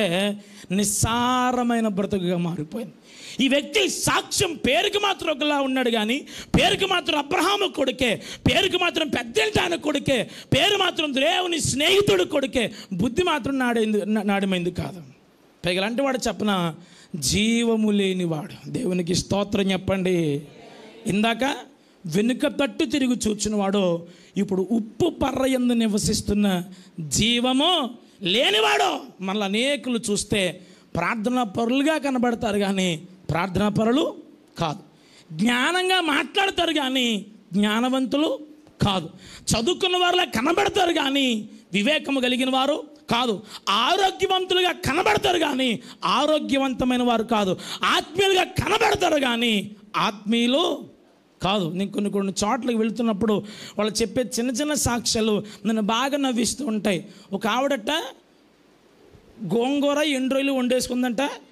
నిస్సారమైన బ్రతుకుగా మారిపోయింది ఈ వ్యక్తి సాక్ష్యం పేరుకి మాత్రం ఒకలా ఉన్నాడు కానీ పేరుకి మాత్రం అబ్రహాము కొడుకే పేరుకి మాత్రం పెద్దంటాన కొడుకే పేరు మాత్రం దేవుని స్నేహితుడు కొడుకే బుద్ధి మాత్రం నాడైంది నాడమైంది కాదు పైగా ఇలాంటి వాడు చెప్పన జీవము లేనివాడు దేవునికి స్తోత్రం చెప్పండి ఇందాక వెనుక తట్టు తిరిగి చూచినవాడు ఇప్పుడు ఉప్పు పర్ర ఎందు నివసిస్తున్న జీవము లేనివాడు మళ్ళీ అనేకులు చూస్తే ప్రార్థనా పరులుగా కనబడతారు కానీ ప్రార్థనా పరులు కాదు జ్ఞానంగా మాట్లాడతారు కానీ జ్ఞానవంతులు కాదు చదువుకున్న వారిలా కనబడతారు కానీ వివేకము కలిగిన వారు కాదు ఆరోగ్యవంతులుగా కనబడతారు కానీ ఆరోగ్యవంతమైన వారు కాదు ఆత్మీయులుగా కనబడతారు కానీ ఆత్మీయులు కాదు నేను కొన్ని కొన్ని చోట్లకి వెళ్తున్నప్పుడు వాళ్ళు చెప్పే చిన్న చిన్న సాక్ష్యాలు నన్ను బాగా నవ్విస్తూ ఉంటాయి ఒక ఆవిడట గోంగూర ఎండ్రోయిలు వండేసుకుందంట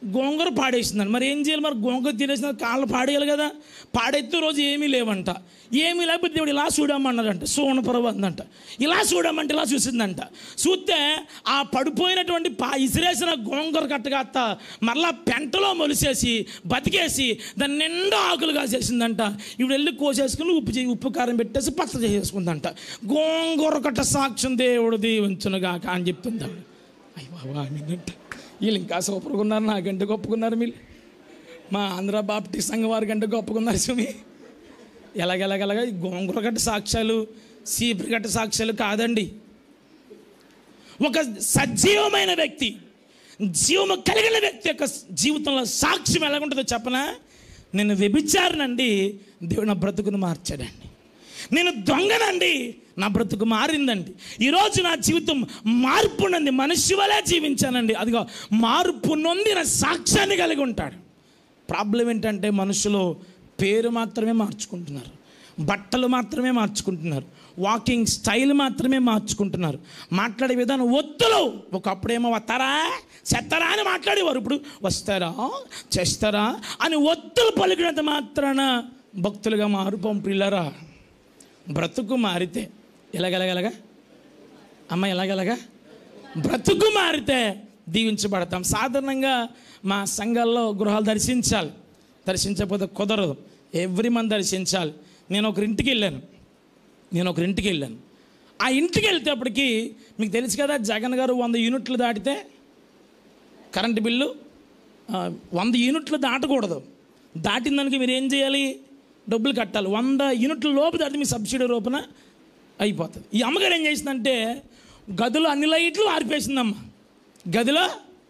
గోంగూర పాడేసిందండి మరి ఏం చేయాలి మరి గోంగూర తినేసిన కాళ్ళు పాడేయాలి కదా పాడెత్తే రోజు ఏమీ లేవంట ఏమీ లేకపోతే దేవుడు ఇలా చూడమన్నాడంట సోనపురవ అందంట ఇలా చూడమంటే ఇలా చూసిందంట చూస్తే ఆ పడిపోయినటువంటి పా ఇసిరేసిన గోంగూర కట్టగాత మరలా పెంటలో మొలిసేసి బతికేసి దాన్ని నిండా ఆకులు కాసేసిందంట ఇప్పుడు వెళ్ళి కోసేసుకుని ఉప్పు చే- ఉప్పు కారం పెట్టేసి పచ్చడి చేసుకుందంట గోంగూర కట్ట సాక్ష్యం దేవుడు దీవించునుగాక అని చెప్తుంది ఆవిడ. అయ్య బాబా ఆమెనంట వీళ్ళు ఇంకా సూపర్గా ఉన్నారు నాకంటే గొప్పకున్నారు వీళ్ళు మా ఆంధ్ర బాప్టిస్ట్ సంఘం వారి కంటే గొప్పకున్నారు సుమి ఎలాగెలాగెలాగ ఈ గోంగూర గట్ట సాక్ష్యాలు సీపురు గట్ట సాక్ష్యాలు కాదండి ఒక సజీవమైన వ్యక్తి జీవము కలిగిన వ్యక్తి యొక్క జీవితంలో సాక్ష్యం ఎలాగుంటుందో చెప్పనా నేను వ్యభిచారనండి దేవుడు నా బ్రతుకును మార్చాడండి నేను దొంగనండి నా బ్రతుకు మారిందండి ఈరోజు నా జీవితం మార్పు నంది మనిషి వలె జీవించానండి అదిగో మార్పు నొందిన సాక్ష్యాన్ని కలిగి ఉంటాడు ప్రాబ్లం ఏంటంటే మనుషులు పేరు మాత్రమే మార్చుకుంటున్నారు బట్టలు మాత్రమే మార్చుకుంటున్నారు వాకింగ్ స్టైల్ మాత్రమే మార్చుకుంటున్నారు మాట్లాడే విధానం ఒత్తులు ఒకప్పుడేమో వస్తారా చెత్తారా అని మాట్లాడేవారు ఇప్పుడు వస్తారా చేస్తారా అని ఒత్తులు పలికినంత మాత్రాన భక్తులుగా మారు పంపిల్లరా బ్రతుకు మారితే ఎలాగెలాగెలాగా అమ్మ ఎలాగెలాగా బ్రతుకు మారితే దీవించబడతాం సాధారణంగా మా సంఘాల్లో గృహాలు దర్శించాలి దర్శించకపోతే కుదరదు ఎవ్రీ మంత్ దర్శించాలి నేను ఒక ఇంటికి వెళ్ళాను నేను ఒక ఇంటికి వెళ్ళాను ఆ ఇంటికి వెళ్తేప్పటికి మీకు తెలుసు కదా జగన్ గారు వంద యూనిట్లు దాటితే కరెంటు బిల్లు ఆ, వంద యూనిట్లు దాటకూడదు దాటిన దానికి మీరు ఏం చేయాలి డబ్బులు కట్టాలి వంద యూనిట్ల లోపు దాటి మీ సబ్సిడీ రూపన అయిపోతుంది ఈ అమ్మగారు ఏం చేసిందంటే గదిలో అన్ని లైట్లు ఆరిపేసిందమ్మ గదిలో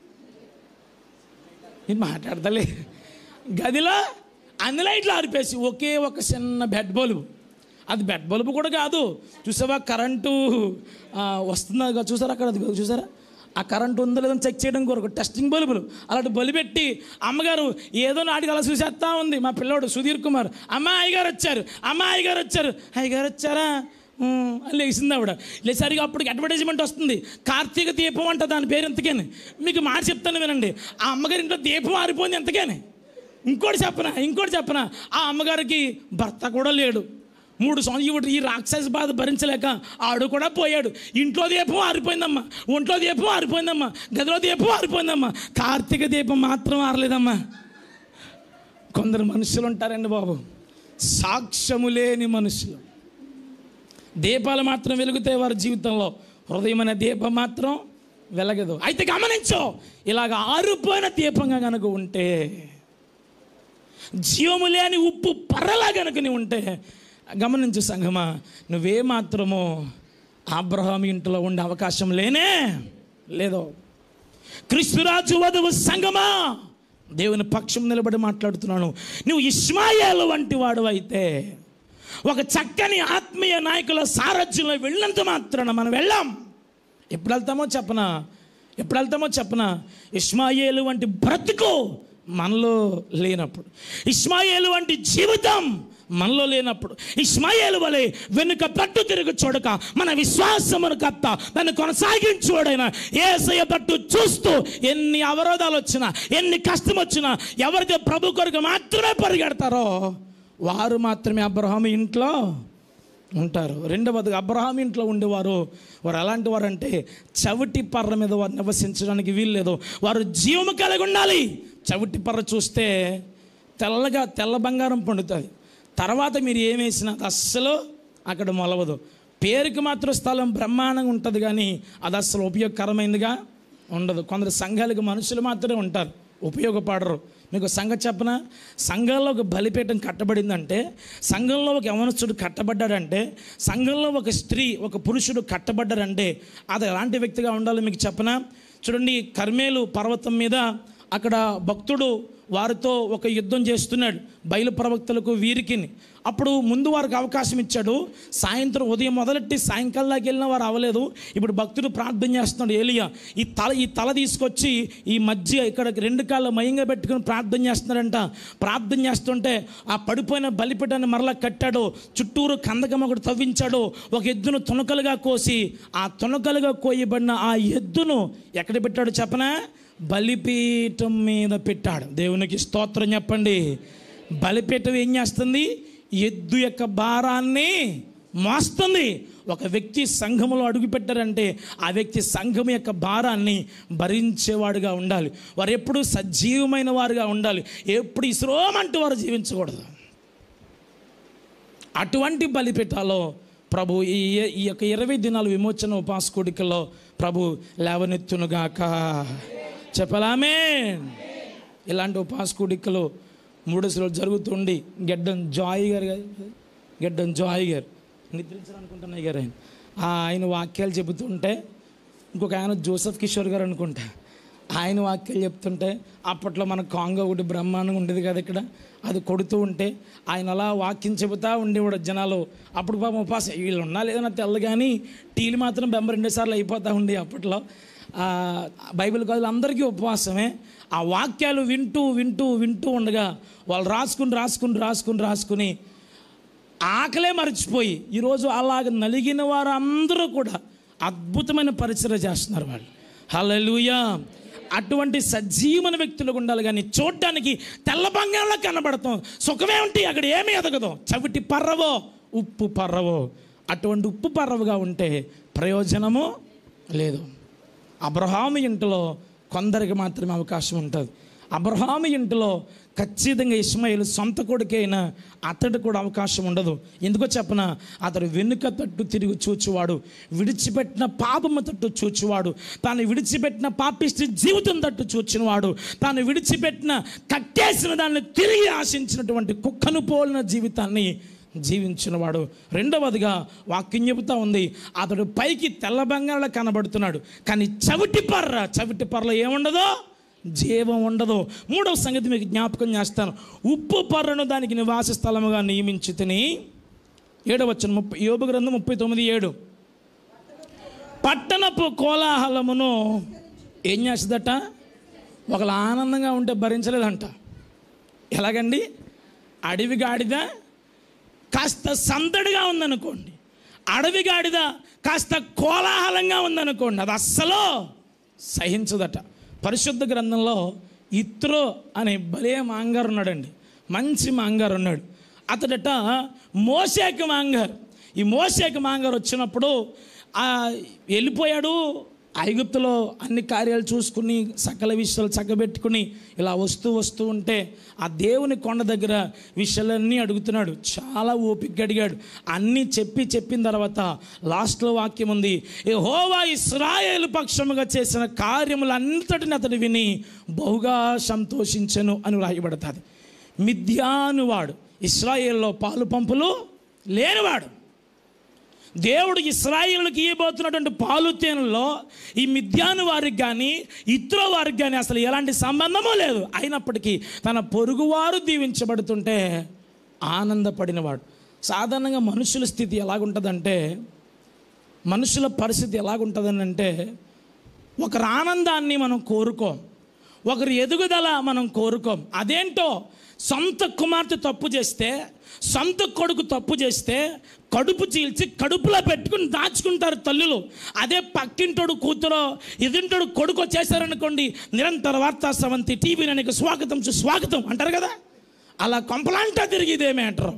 నేను మాట్లాడతలే గదిలో అన్ని లైట్లు ఆరిపేసి ఒకే ఒక చిన్న బెడ్ బల్బు అది బెడ్ బల్బు కూడా కాదు చూసావా కరెంటు ఆ, వస్తుందా ఇదిగో చూసారా అక్కడ అది చూసారా ఆ కరెంటు ఉందో లేదో చెక్ చేయడం కొరకు టెస్టింగ్ బల్బులు అలాంటి బల్బు పెట్టి అమ్మగారు ఏదో నాటికి అలా చూసేస్తా ఉంది మా పిల్లోడు సుధీర్ కుమార్ అమ్మ అయ్యగారు వచ్చారు అమ్మ అయ్యగారు వచ్చారు అయ్యగారు వచ్చారా ఉమ్, అని లేచింది ఆవిడ లేసరికి అప్పటికి అడ్వర్టైజ్మెంట్ వస్తుంది కార్తీక దీపం అంట దాని పేరు ఎంతకేని మీకు మాట చెప్తాను వినండి ఆ అమ్మగారి ఇంట్లో దీపం ఆరిపోయింది ఎంతకేని ఇంకోటి చెప్పనా ఇంకోటి చెప్పనా ఆ అమ్మగారికి భర్త కూడా లేడు మూడు సంవత్సరం ఈ రాక్షస బాధ భరించలేక ఆడు కూడా పోయాడు ఇంట్లో దీపం ఆరిపోయిందమ్మా ఒంట్లో దీపం ఆరిపోయిందమ్మా గదిలో దీపం ఆరిపోయిందమ్మా కార్తీక దీపం మాత్రం ఆరలేదమ్మా కొందరు మనుషులు ఉంటారండి బాబు సాక్ష్యము లేని మనుషులు దీపాలు మాత్రం వెలుగుతాయి వారి జీవితంలో హృదయం అనే దీపం మాత్రం వెలగదు అయితే గమనించో ఇలాగ ఆరిపోయిన దీపంగా కనుక ఉంటే జీవము లేని ఉప్పు పర్రలా కనుక నీ ఉంటే గమనించు సంగమా నువ్వే మాత్రమో అబ్రహాం ఇంట్లో ఉండే అవకాశం లేనే లేదో క్రిస్తురాజు వధువు సంగమా దేవుని పక్షం నిలబడి మాట్లాడుతున్నాను నువ్వు ఇస్మాయేలు వంటి వాడు అయితే ఒక చక్కని ఆత్మీయ నాయకుల సారథ్యంలో వెళ్ళినంత మాత్రాన మనం వెళ్ళాం ఎప్పుడు వెళ్తామో చెప్పనా ఎప్పుడు వెళ్తామో చెప్పనా ఇస్మాయేలు వంటి బ్రతుకు మనలో లేనప్పుడు ఇస్మాయేలు వంటి జీవితం మనలో లేనప్పుడు ఇస్మాయేలు వలె వెనుక పట్టు తిరుగు చూడక మన విశ్వాసమును కత్త దాన్ని కొనసాగించోడైనా ఏసయ్య పట్టు చూస్తూ ఎన్ని అవరోధాలు వచ్చినా ఎన్ని కష్టం వచ్చినా ఎవరైతే ప్రభు కొరకు మాత్రమే పరిగెడతారో వారు మాత్రమే అబ్రహాం ఇంట్లో ఉంటారు రెండవది అబ్రహాం ఇంట్లో ఉండేవారు వారు ఎలాంటి వారు అంటే చవిటి పర్ర మీద వారు నివసించడానికి వీల్లేదు వారు జీవము కలిగి ఉండాలి చవిటి పర్ర చూస్తే తెల్లగా తెల్ల బంగారం పండుతుంది తర్వాత మీరు ఏం వేసినా అది అస్సలు అక్కడ మొలవదు పేరుకి మాత్రం స్థలం బ్రహ్మాండంగా ఉంటుంది కానీ అది అస్సలు ఉపయోగకరమైనదిగా ఉండదు కొందరు సంఘాలకు మనుషులు మాత్రమే ఉంటారు ఉపయోగపడరు మీకు సంగతి చెప్పన సంఘంలో ఒక బలిపీఠం కట్టబడిందంటే సంఘంలో ఒక యవనస్తుడు కట్టబడ్డాడంటే సంఘంలో ఒక స్త్రీ ఒక పురుషుడు కట్టబడ్డారంటే అది ఎలాంటి వ్యక్తిగా ఉండాలో మీకు చెప్పనా చూడండి కర్మేలు పర్వతం మీద అక్కడ భక్తుడు వారితో ఒక యుద్ధం చేస్తున్నాడు బయలు ప్రవక్తలకు వీరికిని అప్పుడు ముందు వారికి అవకాశం ఇచ్చాడు సాయంత్రం ఉదయం మొదలెట్టి సాయంకాలం దాకా వెళ్ళిన వారు అవ్వలేదు ఇప్పుడు భక్తుడు ప్రార్థన చేస్తున్నాడు ఏలియా ఈ తల ఈ తల తీసుకొచ్చి ఈ మధ్య ఇక్కడ రెండు కాళ్ళ మయంగా పెట్టుకుని ప్రార్థన చేస్తున్నాడంట ప్రార్థన చేస్తుంటే ఆ పడిపోయిన బలిపీఠాన్ని మరలా కట్టాడు చుట్టూరు కందకం ఒకటి తవ్వించాడు ఒక ఎద్దును తునకలుగా కోసి ఆ తునకలుగా కోయబడిన ఆ ఎద్దును ఎక్కడ పెట్టాడు చెప్పనా బలిపీఠం మీద పెట్టాడు దేవునికి స్తోత్రం చెప్పండి బలిపీఠం ఏం చేస్తుంది ఎద్దు యొక్క భారాన్ని మోస్తుంది ఒక వ్యక్తి సంఘములో అడుగు పెట్టారంటే ఆ వ్యక్తి సంఘం యొక్క భారాన్ని భరించేవాడుగా ఉండాలి వారు ఎప్పుడు సజీవమైన వారుగా ఉండాలి ఎప్పుడు ఇస్రోమంటూ వారు జీవించకూడదు అటువంటి బలిపీఠాలో ప్రభు ఈ ఈ యొక్క ఇరవై దినాల విమోచన ఉపాస కూడికలో ప్రభు లేవనెత్తునుగాక చెప్పలామే ఇలాంటి ఉపాస కూడికలు మూడు రోజులు జరుగుతుండి గెడ్డం జాయ్ గారు కదా, గెడ్డం జాయ్ గారు నిద్రించాలనుకుంటున్నాయి గారు ఆయన ఆ ఆయన వాక్యాలు చెబుతుంటే ఇంకొక ఆయన జోసఫ్ కిషోర్ గారు అనుకుంటా ఆయన వాక్యాలు చెప్తుంటే అప్పట్లో మన కాంగో ఒకటి బ్రహ్మాండంగా ఉండేది కదా ఇక్కడ అది కొడుతూ ఉంటే ఆయన అలా వాక్యం చెబుతా ఉండేవాడు జనాలు అప్పుడు పాపం ఉపాసం వీళ్ళు ఉన్నా లేదన్నా తెల్ల కానీ టీలు మాత్రం బెంబ రెండుసార్లు అయిపోతూ ఉండే అప్పట్లో ఆ, బైబిల్ కాదులు అందరికీ ఉపవాసమే ఆ వాక్యాలు వింటూ వింటూ వింటూ ఉండగా వాళ్ళు రాసుకుని రాసుకుని రాసుకుని రాసుకుని ఆకలే మర్చిపోయి ఈరోజు అలాగ నలిగిన వారు అందరూ కూడా అద్భుతమైన పరిచయం చేస్తున్నారు వాళ్ళు హల్లెలూయా అటువంటి సజీవన వ్యక్తులు ఉండాలి కానీ చూడటానికి తెల్ల బంగారంలో కనబడతాం సుఖమే ఉంటే అక్కడ ఏమీ ఎదగదు చవిటి పర్రవో ఉప్పు పర్రవో అటువంటి ఉప్పు పర్రవుగా ఉంటే ప్రయోజనము లేదు అబ్రహాము ఇంటిలో కొందరికి మాత్రమే అవకాశం ఉంటుంది అబ్రహాము ఇంటిలో ఖచ్చితంగా ఇస్మాయిల్ సొంత కొడుకైనా అతడు కూడా అవకాశం ఉండదు ఎందుకో చెప్పన అతడు వెనుక తట్టు తిరిగి చూచువాడు విడిచిపెట్టిన పాపము తట్టు చూచువాడు తాను విడిచిపెట్టిన పాపిష్టి జీవితం తట్టు చూచినవాడు తాను విడిచిపెట్టిన కట్టేసిన దాన్ని తిరిగి ఆశించినటువంటి కుక్కను పోలిన జీవితాన్ని జీవించినవాడు రెండవదిగా వాక్యం చెబుతా ఉంది అతడు పైకి తెల్ల బంగారంలో కనబడుతున్నాడు కానీ చవిటి పర్ర చవిటి పర్రలో ఏముండదో జీవం ఉండదు మూడవ సంగతి మీకు జ్ఞాపకం చేస్తాను ఉప్పు పర్రను దానికి నివాస స్థలముగా నియమించి తిని ఏడవచ్చిన ముప్పై యోగ గ్రంథం ముప్పై తొమ్మిది ఏడు పట్టణపు కోలాహలమును ఏం చేస్తుందట ఒకళ్ళు ఆనందంగా ఉంటే భరించలేదంట ఎలాగండి అడవి గాడిద కాస్త సందడిగా ఉందనుకోండి అడవి గాడిద కాస్త కోలాహలంగా ఉందనుకోండి అది అస్సలు సహించదట పరిశుద్ధ గ్రంథంలో ఇత్రో అనే భలే మాంగారు ఉన్నాడండి మంచి మాంగారు ఉన్నాడు అతడట మోసేక మాంగారు ఈ మోసేక మాంగారు వచ్చినప్పుడు ఆ వెళ్ళిపోయాడు ఐగుప్తులో అన్ని కార్యాలు చూసుకుని సకల విషయాలు చక్కబెట్టుకుని ఇలా వస్తూ వస్తూ ఉంటే ఆ దేవుని కొండ దగ్గర విషయాలన్నీ అడుగుతున్నాడు చాలా ఓపిక అడిగాడు అన్నీ చెప్పి చెప్పిన తర్వాత లాస్ట్లో వాక్యం ఉంది ఏ హోవా ఇస్రాయేలు పక్షముగా చేసిన కార్యములన్నిటిని అతడు విని బహుగా సంతోషించను అని రాయబడుతుంది మిథ్యాను వాడు ఇస్రాయేల్లో పాలు పంపులు లేనివాడు దేవుడు ఇస్రాయిల్కి ఇవ్వబోతున్నటువంటి పాలు తేనెలో ఈ మిథ్యాను వారికి కానీ ఇతర వారికి కానీ అసలు ఎలాంటి సంబంధము లేదు అయినప్పటికీ తన పొరుగువారు దీవించబడుతుంటే ఆనందపడినవాడు సాధారణంగా మనుషుల స్థితి ఎలాగుంటుందంటే మనుషుల పరిస్థితి ఎలాగుంటుందని అంటే ఒకరి ఆనందాన్ని మనం కోరుకోం ఒకరి ఎదుగుదల మనం కోరుకోం అదేంటో సొంత కుమార్తె తప్పు చేస్తే సొంత కొడుకు తప్పు చేస్తే కడుపు చీల్చి కడుపులో పెట్టుకుని దాచుకుంటారు తల్లులు అదే పక్కింటోడు కూతురో ఎదుంటోడు కొడుకో చేశారనుకోండి నిరంతర వార్తా సవంతి టీవీ నీకు స్వాగతం సుస్వాగతం అంటారు కదా అలా కొంపలాంటా తిరిగిదేమే అంటారు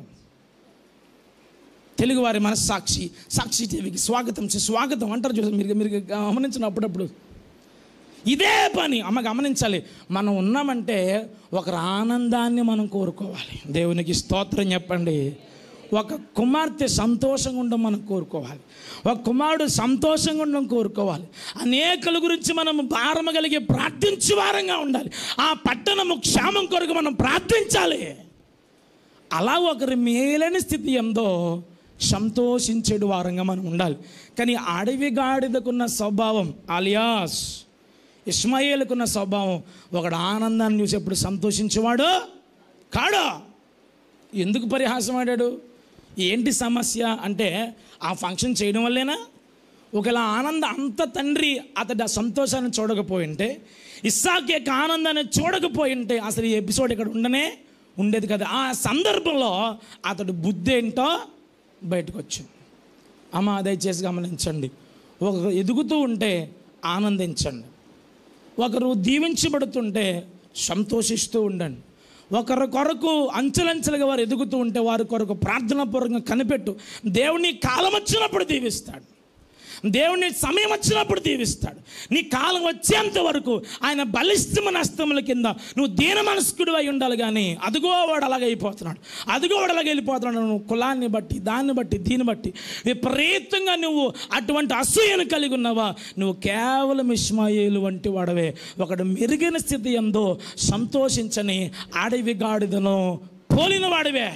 తెలుగువారి మనస్సాక్షి సాక్షి టీవీకి స్వాగతం స్వాగతం అంటారు చూసారు మీరు మీరు గమనించిన అప్పుడప్పుడు ఇదే పని అమ్మ గమనించాలి మనం ఉన్నామంటే ఒకరి ఆనందాన్ని మనం కోరుకోవాలి దేవునికి స్తోత్రం చెప్పండి ఒక కుమార్తె సంతోషంగా ఉండడం మనం కోరుకోవాలి ఒక కుమారుడు సంతోషంగా ఉండడం కోరుకోవాలి అనేకల గురించి మనం భారమ కలిగి ప్రార్థించే వారంగా ఉండాలి ఆ పట్టణము క్షేమం కొరకు మనం ప్రార్థించాలి అలా ఒకరి మేలైన స్థితి ఎందో సంతోషించేడు వారంగా మనం ఉండాలి కానీ అడవి గాడిదకున్న స్వభావం అలియాస్ ఇస్మాయిల్కున్న స్వభావం ఒకడు ఆనందాన్ని చూసి ఎప్పుడు సంతోషించేవాడు కాడు ఎందుకు పరిహాసం ఆడాడు ఏంటి సమస్య అంటే ఆ ఫంక్షన్ చేయడం వల్లేనా ఒకవేళ ఆనంద అంత తండ్రి అతడు ఆ సంతోషాన్ని చూడకపోయింటే ఇస్సాక్ యొక్క ఆనందాన్ని చూడకపోయింటే అసలు ఈ ఎపిసోడ్ ఇక్కడ ఉండనే ఉండేది కదా ఆ సందర్భంలో అతడు బుద్ధి ఏంటో బయటకు వచ్చింది అమ్మ దయచేసి గమనించండి ఒక ఎదుగుతూ ఉంటే ఆనందించండి ఒకరు దీవించబడుతుంటే సంతోషిస్తూ ఉండండి ఒకరి కొరకు అంచెలంచెలుగా వారు ఎదుగుతూ ఉంటే వారి కొరకు ప్రార్థనాపూర్వకంగా కనిపెట్టు దేవుని కాలం వచ్చినప్పుడు దీవిస్తాడు దేవుని సమయం వచ్చినప్పుడు దీవిస్తాడు నీ కాలం వచ్చేంత వరకు ఆయన బలిష్టమైన అస్తముల కింద నువ్వు దీన మనస్కుడు అయి ఉండాలి కానీ అదిగో వాడు అలాగే అయిపోతున్నాడు అదిగో వాడు అలాగే వెళ్ళిపోతున్నాడు నువ్వు కులాన్ని బట్టి దాన్ని బట్టి దీన్ని బట్టి విపరీతంగా నువ్వు అటువంటి అసూయను కలిగి ఉన్నావా నువ్వు కేవలం ఇస్మాయిలు వంటి వాడవే ఒకడు మెరుగైన స్థితి ఎందో సంతోషించని అడవి గాడిదను పోలిన వాడివే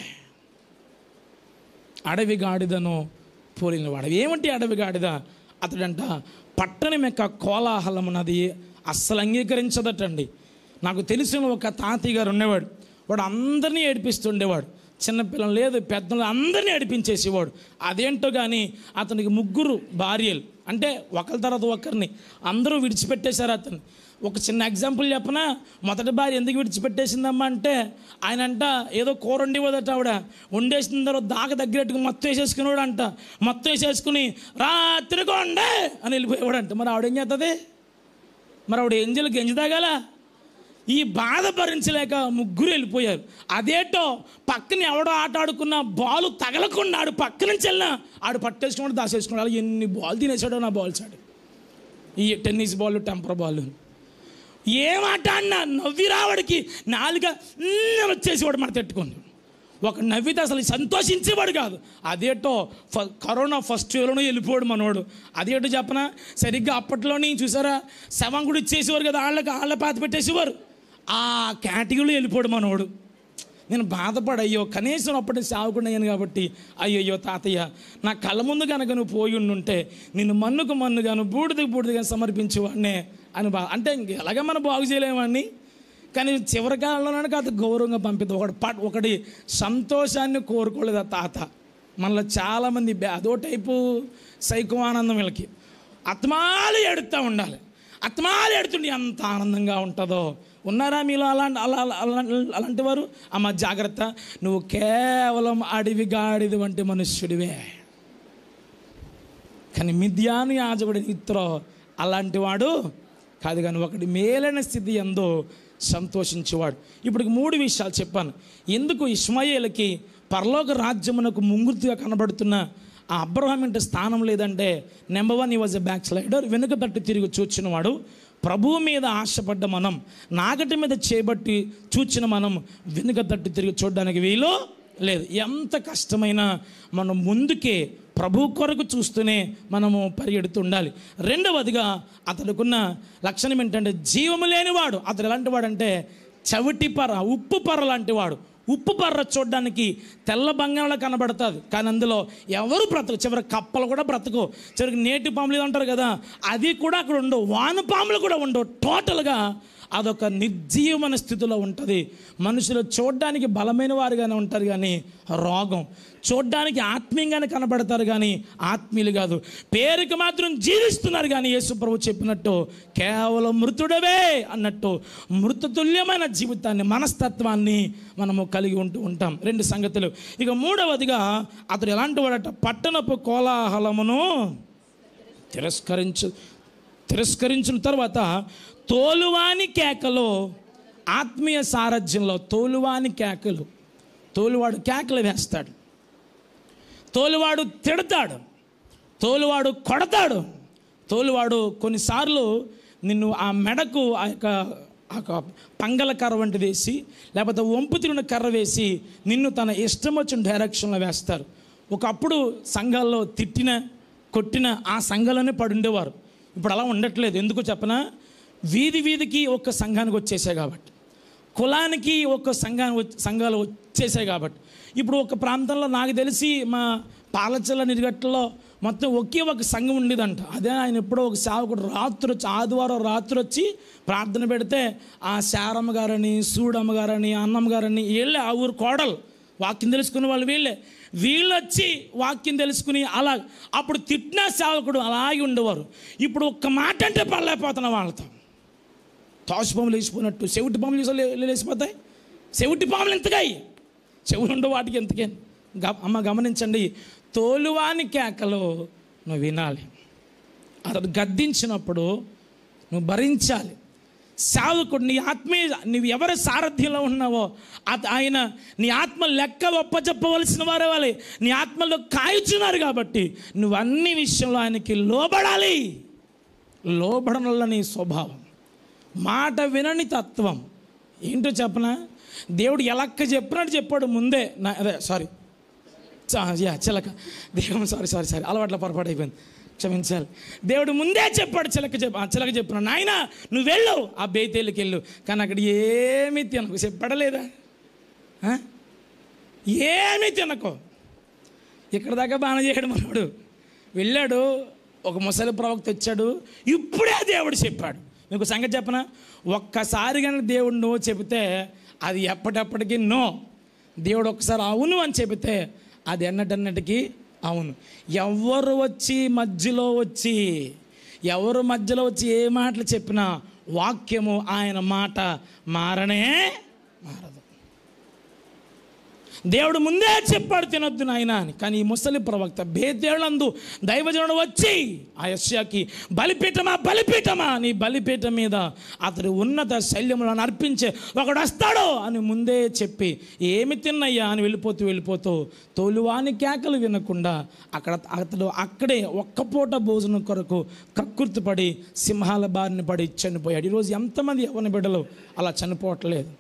అడవి గాడిదను పోలిన వాడు ఏమిటి అడవి గాడిద అతడంట పట్టణం యొక్క కోలాహలం అన్నది అస్సలు అంగీకరించదటండి నాకు తెలిసిన ఒక తాతయ్య గారు ఉండేవాడు వాడు అందరినీ ఏడిపిస్తుండేవాడు చిన్నపిల్లలు లేదు పెద్దలు అందరినీ ఏడిపించేసేవాడు అదేంటో కానీ అతనికి ముగ్గురు భార్యలు అంటే ఒకరి తర్వాత ఒకరిని అందరూ విడిచిపెట్టేశారు అతన్ని ఒక చిన్న ఎగ్జాంపుల్ చెప్పనా మొదటి భార్య ఎందుకు విడిచిపెట్టేసిందమ్మా అంటే ఆయన అంట ఏదో కూర వండిపోదట ఆవిడ వండేసిన తర్వాత దాక దగ్గరట్టుకు మొత్తం వేసేసుకునేవాడు అంట మొత్తం వేసేసుకుని రాత్రి కొండే అని వెళ్ళిపోయేవాడంట మరి ఆవిడ ఏం చేస్తుంది మరి ఆవిడ ఎంజలు గెంజి తాగాల ఈ బాధ భరించలేక ముగ్గురు వెళ్ళిపోయారు అదేటో పక్కన ఎవడో ఆట ఆడుకున్న బాల్ తగలకుండా ఆడు పక్క నుంచి వెళ్ళినా ఆడు పట్టేసుకున్నాడు దాసేసుకున్నాడు ఎన్ని బాల్ తినేసాడో నా బాల్స్ ఆడు ఈ టెన్నిస్ బాల్ టెంపర్ బాల్ ఏం ఆట అన్నా నవ్వి రావడికి నాలుగ మ్మ్ అని వచ్చేసేవాడు మన తట్టుకొని ఒక నవ్వితే అసలు సంతోషించేవాడు కాదు అదేటో ఫ కరోనా ఫస్ట్ వేవ్లోనే వెళ్ళిపోయాడు మనోడు అదేటో చెప్పనా సరిగ్గా అప్పట్లోని చూసారా శవం కూడా ఇచ్చేసేవారు కదా వాళ్ళకి వాళ్ళ పాత పెట్టేసేవారు ఆ కేటగిరీలో వెళ్ళిపోయాడు మనోడు నేను బాధపడు అయ్యో కనీసం అప్పటి సేవకుండా అయ్యాను కాబట్టి అయ్యయ్యో తాతయ్య నా కళ్ళ ముందు కనుక నువ్వు పోయి ఉండుంటే నిన్ను మన్నుకు మన్నుగాను బూడిదకు బూడిదగా సమర్పించేవాడినే అని బా అంటే ఇంక ఎలాగ మనం బాగు చేయలేమని కానీ చివరి కాలంలోనే కాదు గౌరవంగా పంపిద్దాం ఒకటి పట్ ఒకటి సంతోషాన్ని కోరుకోలేదు ఆ తాత మనలో చాలామంది బ్యా- అదో టైపు సైకో ఆనందం వీళ్ళకి ఆత్మాలు ఎడుతూ ఉండాలి ఆత్మాలు ఎడుతుండి ఎంత ఆనందంగా ఉంటుందో ఉన్నారా మీలో అలాంటి అలా అలా- అలాంటి వారు అమ్మ జాగ్రత్త నువ్వు కేవలం అడవి గాడిది వంటి మనుష్యుడివే కానీ మిథ్యాను యాజకుడి ఇత్రో అలాంటి వాడు కాదు కానీ ఒకటి మేలైన స్థితి ఎందో సంతోషించేవాడు ఇప్పుడు మూడు విషయాలు చెప్పాను ఎందుకు ఇస్మాయిల్కి పరలోక రాజ్యమునకు ముంగుర్తిగా కనబడుతున్న ఆ అబ్రహాం ఇంటి స్థానం లేదంటే నెంబర్ వన్ ఈ వాజ్ ఎ బ్యాక్ స్లైడర్ వెనుక తట్టు తిరిగి చూచినవాడు ప్రభువు మీద ఆశపడ్డ మనం నాగటి మీద చేపట్టి చూచిన మనం వెనుక తట్టు తిరిగి చూడడానికి వీలు లేదు ఎంత కష్టమైనా మనం ముందుకే ప్రభు కొరకు చూస్తూనే మనము పరిగెడుతూ ఉండాలి రెండవదిగా అతడుకున్న లక్షణం ఏంటంటే జీవము లేనివాడు అతడు ఎలాంటి వాడంటే చవిటి పర్ర ఉప్పు పర్ర లాంటి వాడు ఉప్పు పర్ర చూడడానికి తెల్ల బంగాళ కనబడుతుంది కానీ అందులో ఎవరు బ్రతకు చివరి కప్పలు కూడా బ్రతకు చివరికి నేటి పాములు ఇది అంటారు కదా అది కూడా అక్కడ ఉండవు వాన పాములు కూడా ఉండవు టోటల్గా అదొక నిర్జీవమైన స్థితిలో ఉంటుంది మనుషులు చూడడానికి బలమైన వారుగానే ఉంటారు కానీ రోగం చూడడానికి ఆత్మీయంగానే కనబడతారు కానీ ఆత్మీయులు కాదు పేరుకి మాత్రం జీవిస్తున్నారు కానీ యేసు ప్రభు చెప్పినట్టు కేవలం మృతుడవే అన్నట్టు మృతతుల్యమైన జీవితాన్ని మనస్తత్వాన్ని మనము కలిగి ఉంటూ ఉంటాం రెండు సంగతులు ఇక మూడవదిగా అతడు ఎలాంటి వాడట పట్టణపు కోలాహలమును తిరస్కరించు తిరస్కరించిన తర్వాత తోలువాని కేకలో ఆత్మీయ సారథ్యంలో తోలువాని కేకలు తోలువాడు కేకలు వేస్తాడు తోలువాడు తిడతాడు తోలువాడు కొడతాడు తోలువాడు కొన్నిసార్లు నిన్ను ఆ మెడకు ఆ యొక్క ఆ యొక్క పంగల కర్ర వంటిది వేసి లేకపోతే వంపు తిరిగిన కర్ర వేసి నిన్ను తన ఇష్టం వచ్చిన డైరెక్షన్లో వేస్తారు ఒకప్పుడు సంఘాల్లో తిట్టిన కొట్టిన ఆ సంఘాలోనే పడుండేవారు ఇప్పుడు అలా ఉండట్లేదు ఎందుకు చెప్పనా వీధి వీధికి ఒక్క సంఘానికి వచ్చేసాయి కాబట్టి కులానికి ఒక సంఘాన్ని వచ్చి- సంఘాలు వచ్చేసాయి కాబట్టి ఇప్పుడు ఒక ప్రాంతంలో నాకు తెలిసి మా పాలచల్ల నిరిగట్టులో మొత్తం ఒకే ఒక సంఘం ఉండేదంట అదే ఆయన ఎప్పుడో ఒక సేవకుడు రాత్రి వచ్చి ఆదివారం రాత్రి వచ్చి ప్రార్థన పెడితే ఆ శారమ్మ గారని సూడమ్మ గారని అన్నమ్మ గారని వీళ్ళే ఆ ఊరు కోడలు వాక్యం తెలుసుకునే వాళ్ళు వీళ్ళే వీళ్ళు వచ్చి వాక్యం తెలుసుకుని అలా అప్పుడు తిట్టిన సేవకుడు అలాగే ఉండేవారు ఇప్పుడు ఒక్క మాట అంటే పడలేకపోతున్న వాళ్ళతో తాసు పాములు వేసిపోయినట్టు చెవిటి పాములు వేసి లే- లేచిపోతాయి చెవిటి పాములు ఎంతకాయి చెవులు ఉండవు వాటికి ఎంతకే గ అమ్మ గమనించండి తోలువాని కేకలు నువ్వు వినాలి అతడు గద్దించినప్పుడు నువ్వు భరించాలి సేవకుడు నీ ఆత్మీయ నువ్వు ఎవరి సారథ్యంలో ఉన్నావో అత ఆయన నీ ఆత్మ లెక్క ఒప్పచెప్పవలసిన వారే వాళ్ళే నీ ఆత్మలో కాయుచున్నారు కాబట్టి నువ్వు అన్ని విషయంలో ఆయనకి లోబడాలి లోబడం వల్ల నీ స్వభావం మాట వినని తత్వం ఏంటో చెప్పనా దేవుడు ఎలక్క చెప్పినట్టు చెప్పాడు ముందే నా అదే సారీ యా చిలక దేవుడు సారీ సారీ సారీ అలవాట్ల పొరపాటు అయిపోయింది క్షమించాలి దేవుడు ముందే చెప్పాడు చిలక చెప్ప ఆ చిలక చెప్పిన నాయన నువ్వు వెళ్ళు ఆ బేతేళ్ళకి వెళ్ళు కానీ అక్కడ ఏమీ తినకు చెప్పడలేదా ఆ? ఏమీ తినకు ఇక్కడ దాకా బాగా చేయడు మనోడు వెళ్ళాడు ఒక ముసలి ప్రవక్త వచ్చాడు ఇప్పుడే దేవుడు చెప్పాడు మీకు సంగతి చెప్పనా ఒక్కసారి కనుక దేవుడు నో చెబితే అది ఎప్పటిప్పటికీ నో దేవుడు ఒక్కసారి అవును అని చెబితే అది ఎన్నటన్నటికీ అవును ఎవరు వచ్చి మధ్యలో వచ్చి ఎవరు మధ్యలో వచ్చి ఏ మాటలు చెప్పినా వాక్యము ఆయన మాట మారనే మారదు దేవుడు ముందే చెప్పాడు తినొద్దు నాయన అని కానీ ఈ ముసలి ప్రవక్త బేతేళ్ళందు దైవజనుడు వచ్చి ఆ యశ్యాకి బలిపీఠమా బలిపీఠమా నీ బలిపీఠం మీద అతడు ఉన్నత శల్యములను అర్పించే ఒకడు వస్తాడు అని ముందే చెప్పి ఏమి తిన్నయ్యా అని వెళ్ళిపోతూ వెళ్ళిపోతూ తోలువాని కేకలు వినకుండా అక్కడ అతడు అక్కడే ఒక్క పూట భోజనం కొరకు కక్కుర్తిపడి సింహాల బారిన పడి చనిపోయాడు ఈరోజు ఎంతమంది యవన బిడ్డలు అలా చనిపోవట్లేదు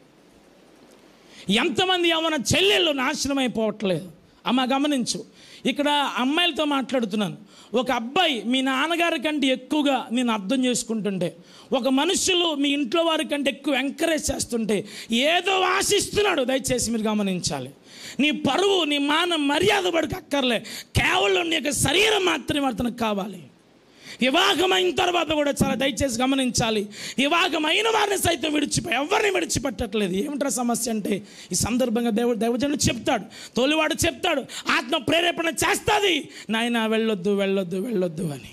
ఎంతమంది యవన చెల్లెళ్ళు నాశనం అయిపోవట్లేదు అమ్మ గమనించు ఇక్కడ అమ్మాయిలతో మాట్లాడుతున్నాను ఒక అబ్బాయి మీ నాన్నగారి కంటే ఎక్కువగా నేను అర్థం చేసుకుంటుంటే ఒక మనుషులు మీ ఇంట్లో వారి కంటే ఎక్కువ ఎంకరేజ్ చేస్తుంటే ఏదో ఆశిస్తున్నాడు దయచేసి మీరు గమనించాలి నీ పరువు నీ మాన మర్యాద పడికి అక్కర్లే కేవలం నీ యొక్క శరీరం మాత్రమే అతనికి కావాలి వివాహం అయిన తర్వాత కూడా చాలా దయచేసి గమనించాలి వివాహం అయిన వారిని సైతం విడిచిపోయి ఎవరిని విడిచిపెట్టట్లేదు ఏమిట్రా సమస్య అంటే ఈ సందర్భంగా దేవుడు దైవజనుడు చెప్తాడు తోలివాడు చెప్తాడు ఆత్మ ప్రేరేపణ చేస్తుంది నాయన వెళ్ళొద్దు వెళ్ళొద్దు వెళ్ళొద్దు అని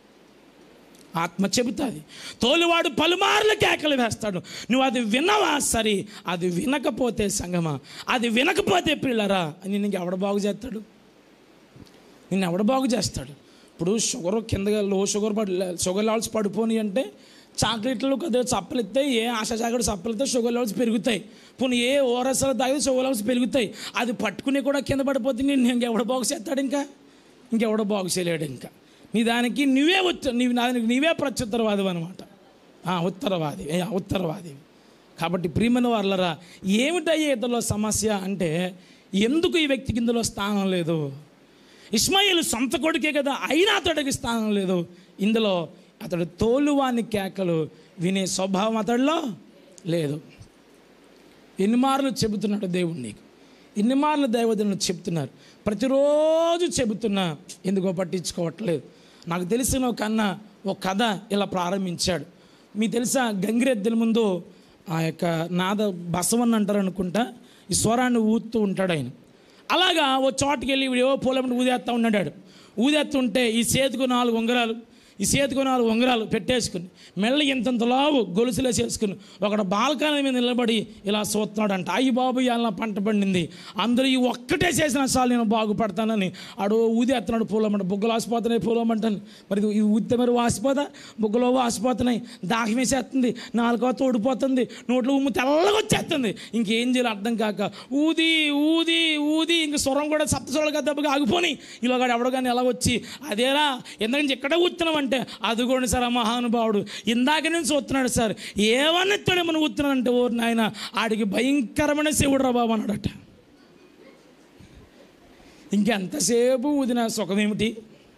ఆత్మ చెబుతుంది తోలివాడు పలుమార్లు కేకలు వేస్తాడు నువ్వు అది వినవా సరే అది వినకపోతే సంగమా అది వినకపోతే పిల్లరా నిన్ను ఎవడ బాగు చేస్తాడు నిన్ను ఎవడ బాగు చేస్తాడు ఇప్పుడు షుగర్ కిందగా లో షుగర్ పడి షుగర్ లెవెల్స్ పడిపోని అంటే చాక్లెట్లు కొద్దిగా చప్పలిస్తే ఏ ఆశ చాకటి చప్పలితే షుగర్ లెవెల్స్ పెరుగుతాయి పోనీ ఏ ఓరసలు తాగితే షుగర్ లెవెల్స్ పెరుగుతాయి అది పట్టుకుని కూడా కింద పడిపోతే నేను ఇంకెవడ బాగు చేస్తాడు ఇంకా ఇంకెవడ బాగు చేయలేడు ఇంకా నీ దానికి నువ్వే ఉత్త నీవు దానికి నీవే ప్రత్యుత్తరవాది అనమాట ఉత్తరవాది ఏ, ఉత్తరవాది కాబట్టి ప్రియమైన వాళ్ళరా ఏమిటయ్యే ఇతరులో సమస్య అంటే ఎందుకు ఈ వ్యక్తికి ఇందులో స్థానం లేదు ఇస్మాయిల్ సొంత కొడుకే కదా అయినా అతడికి స్థానం లేదు ఇందులో అతడు తోలువాని కేకలు వినే స్వభావం అతడిలో లేదు ఎన్ని మార్లు చెబుతున్నాడు దేవుడు నీకు ఎన్ని మార్లు దైవజనులు చెప్తున్నారు ప్రతిరోజు చెబుతున్నా ఎందుకో పట్టించుకోవట్లేదు నాకు తెలిసిన ఒక అన్న ఒక కథ ఇలా ప్రారంభించాడు మీకు తెలుసా గంగిరెద్దుల ముందు ఆ యొక్క నాద బసవన్ అంటారు అనుకుంటా ఈ స్వరాన్ని ఊదుతూ ఉంటాడు ఆయన అలాగా ఓ చోటుకి వెళ్ళి వీడు ఏవో పూలమ్మని ఊదేస్తా ఉన్నాడు ఊదేస్తుంటే ఈ చేతికు నాలుగు ఉంగరాలు ఈ చేతికు నాలుగు ఉంగరాలు పెట్టేసుకుని మెల్ల ఇంతంత లావు గొలుసులే చేసుకుని ఒకడు బాల్కనీ మీద నిలబడి ఇలా చూస్తున్నాడంట అయ్యి బాబు ఇలా పంట పండింది అందరూ ఈ ఒక్కటే చేసిన చాలు నేను బాగుపడతానని ఆడు ఊదేస్తున్నాడు పూలమంట బుగ్గలు వాసిపోతున్నాయి పూలమంటాను మరి ఇది ఊదితే మరి వాసిపోదా బుగ్గలో వాసిపోతున్నాయి దాహం వేసేస్తుంది నాలుగో తోడిపోతుంది నోట్లో ఉమ్ము తెల్లగా వచ్చేస్తుంది ఇంకేం చేయాలి అర్థం కాక ఊది ఊది ఊది ఇంక స్వరం కూడా సప్తస్వరాలుగా దెబ్బగా ఆగిపోని ఇలాగ ఎవడో కానీ ఎలా వచ్చి అదేరా ఎందుకంటే ఇక్కడే కూర్చున్నామంటే అదిగోండి సార్ ఆ మహానుభావుడు ఇందాక నుంచి చూస్తున్నాడు సార్ ఏమన్నెత్తాడు మనం కూర్చున్నాడంటే ఓ నాయన ఆడికి భయంకరమైన శివుడు రా బాబు అన్నాడట ఇంకెంతసేపు ఊదిన సుఖమేమిటి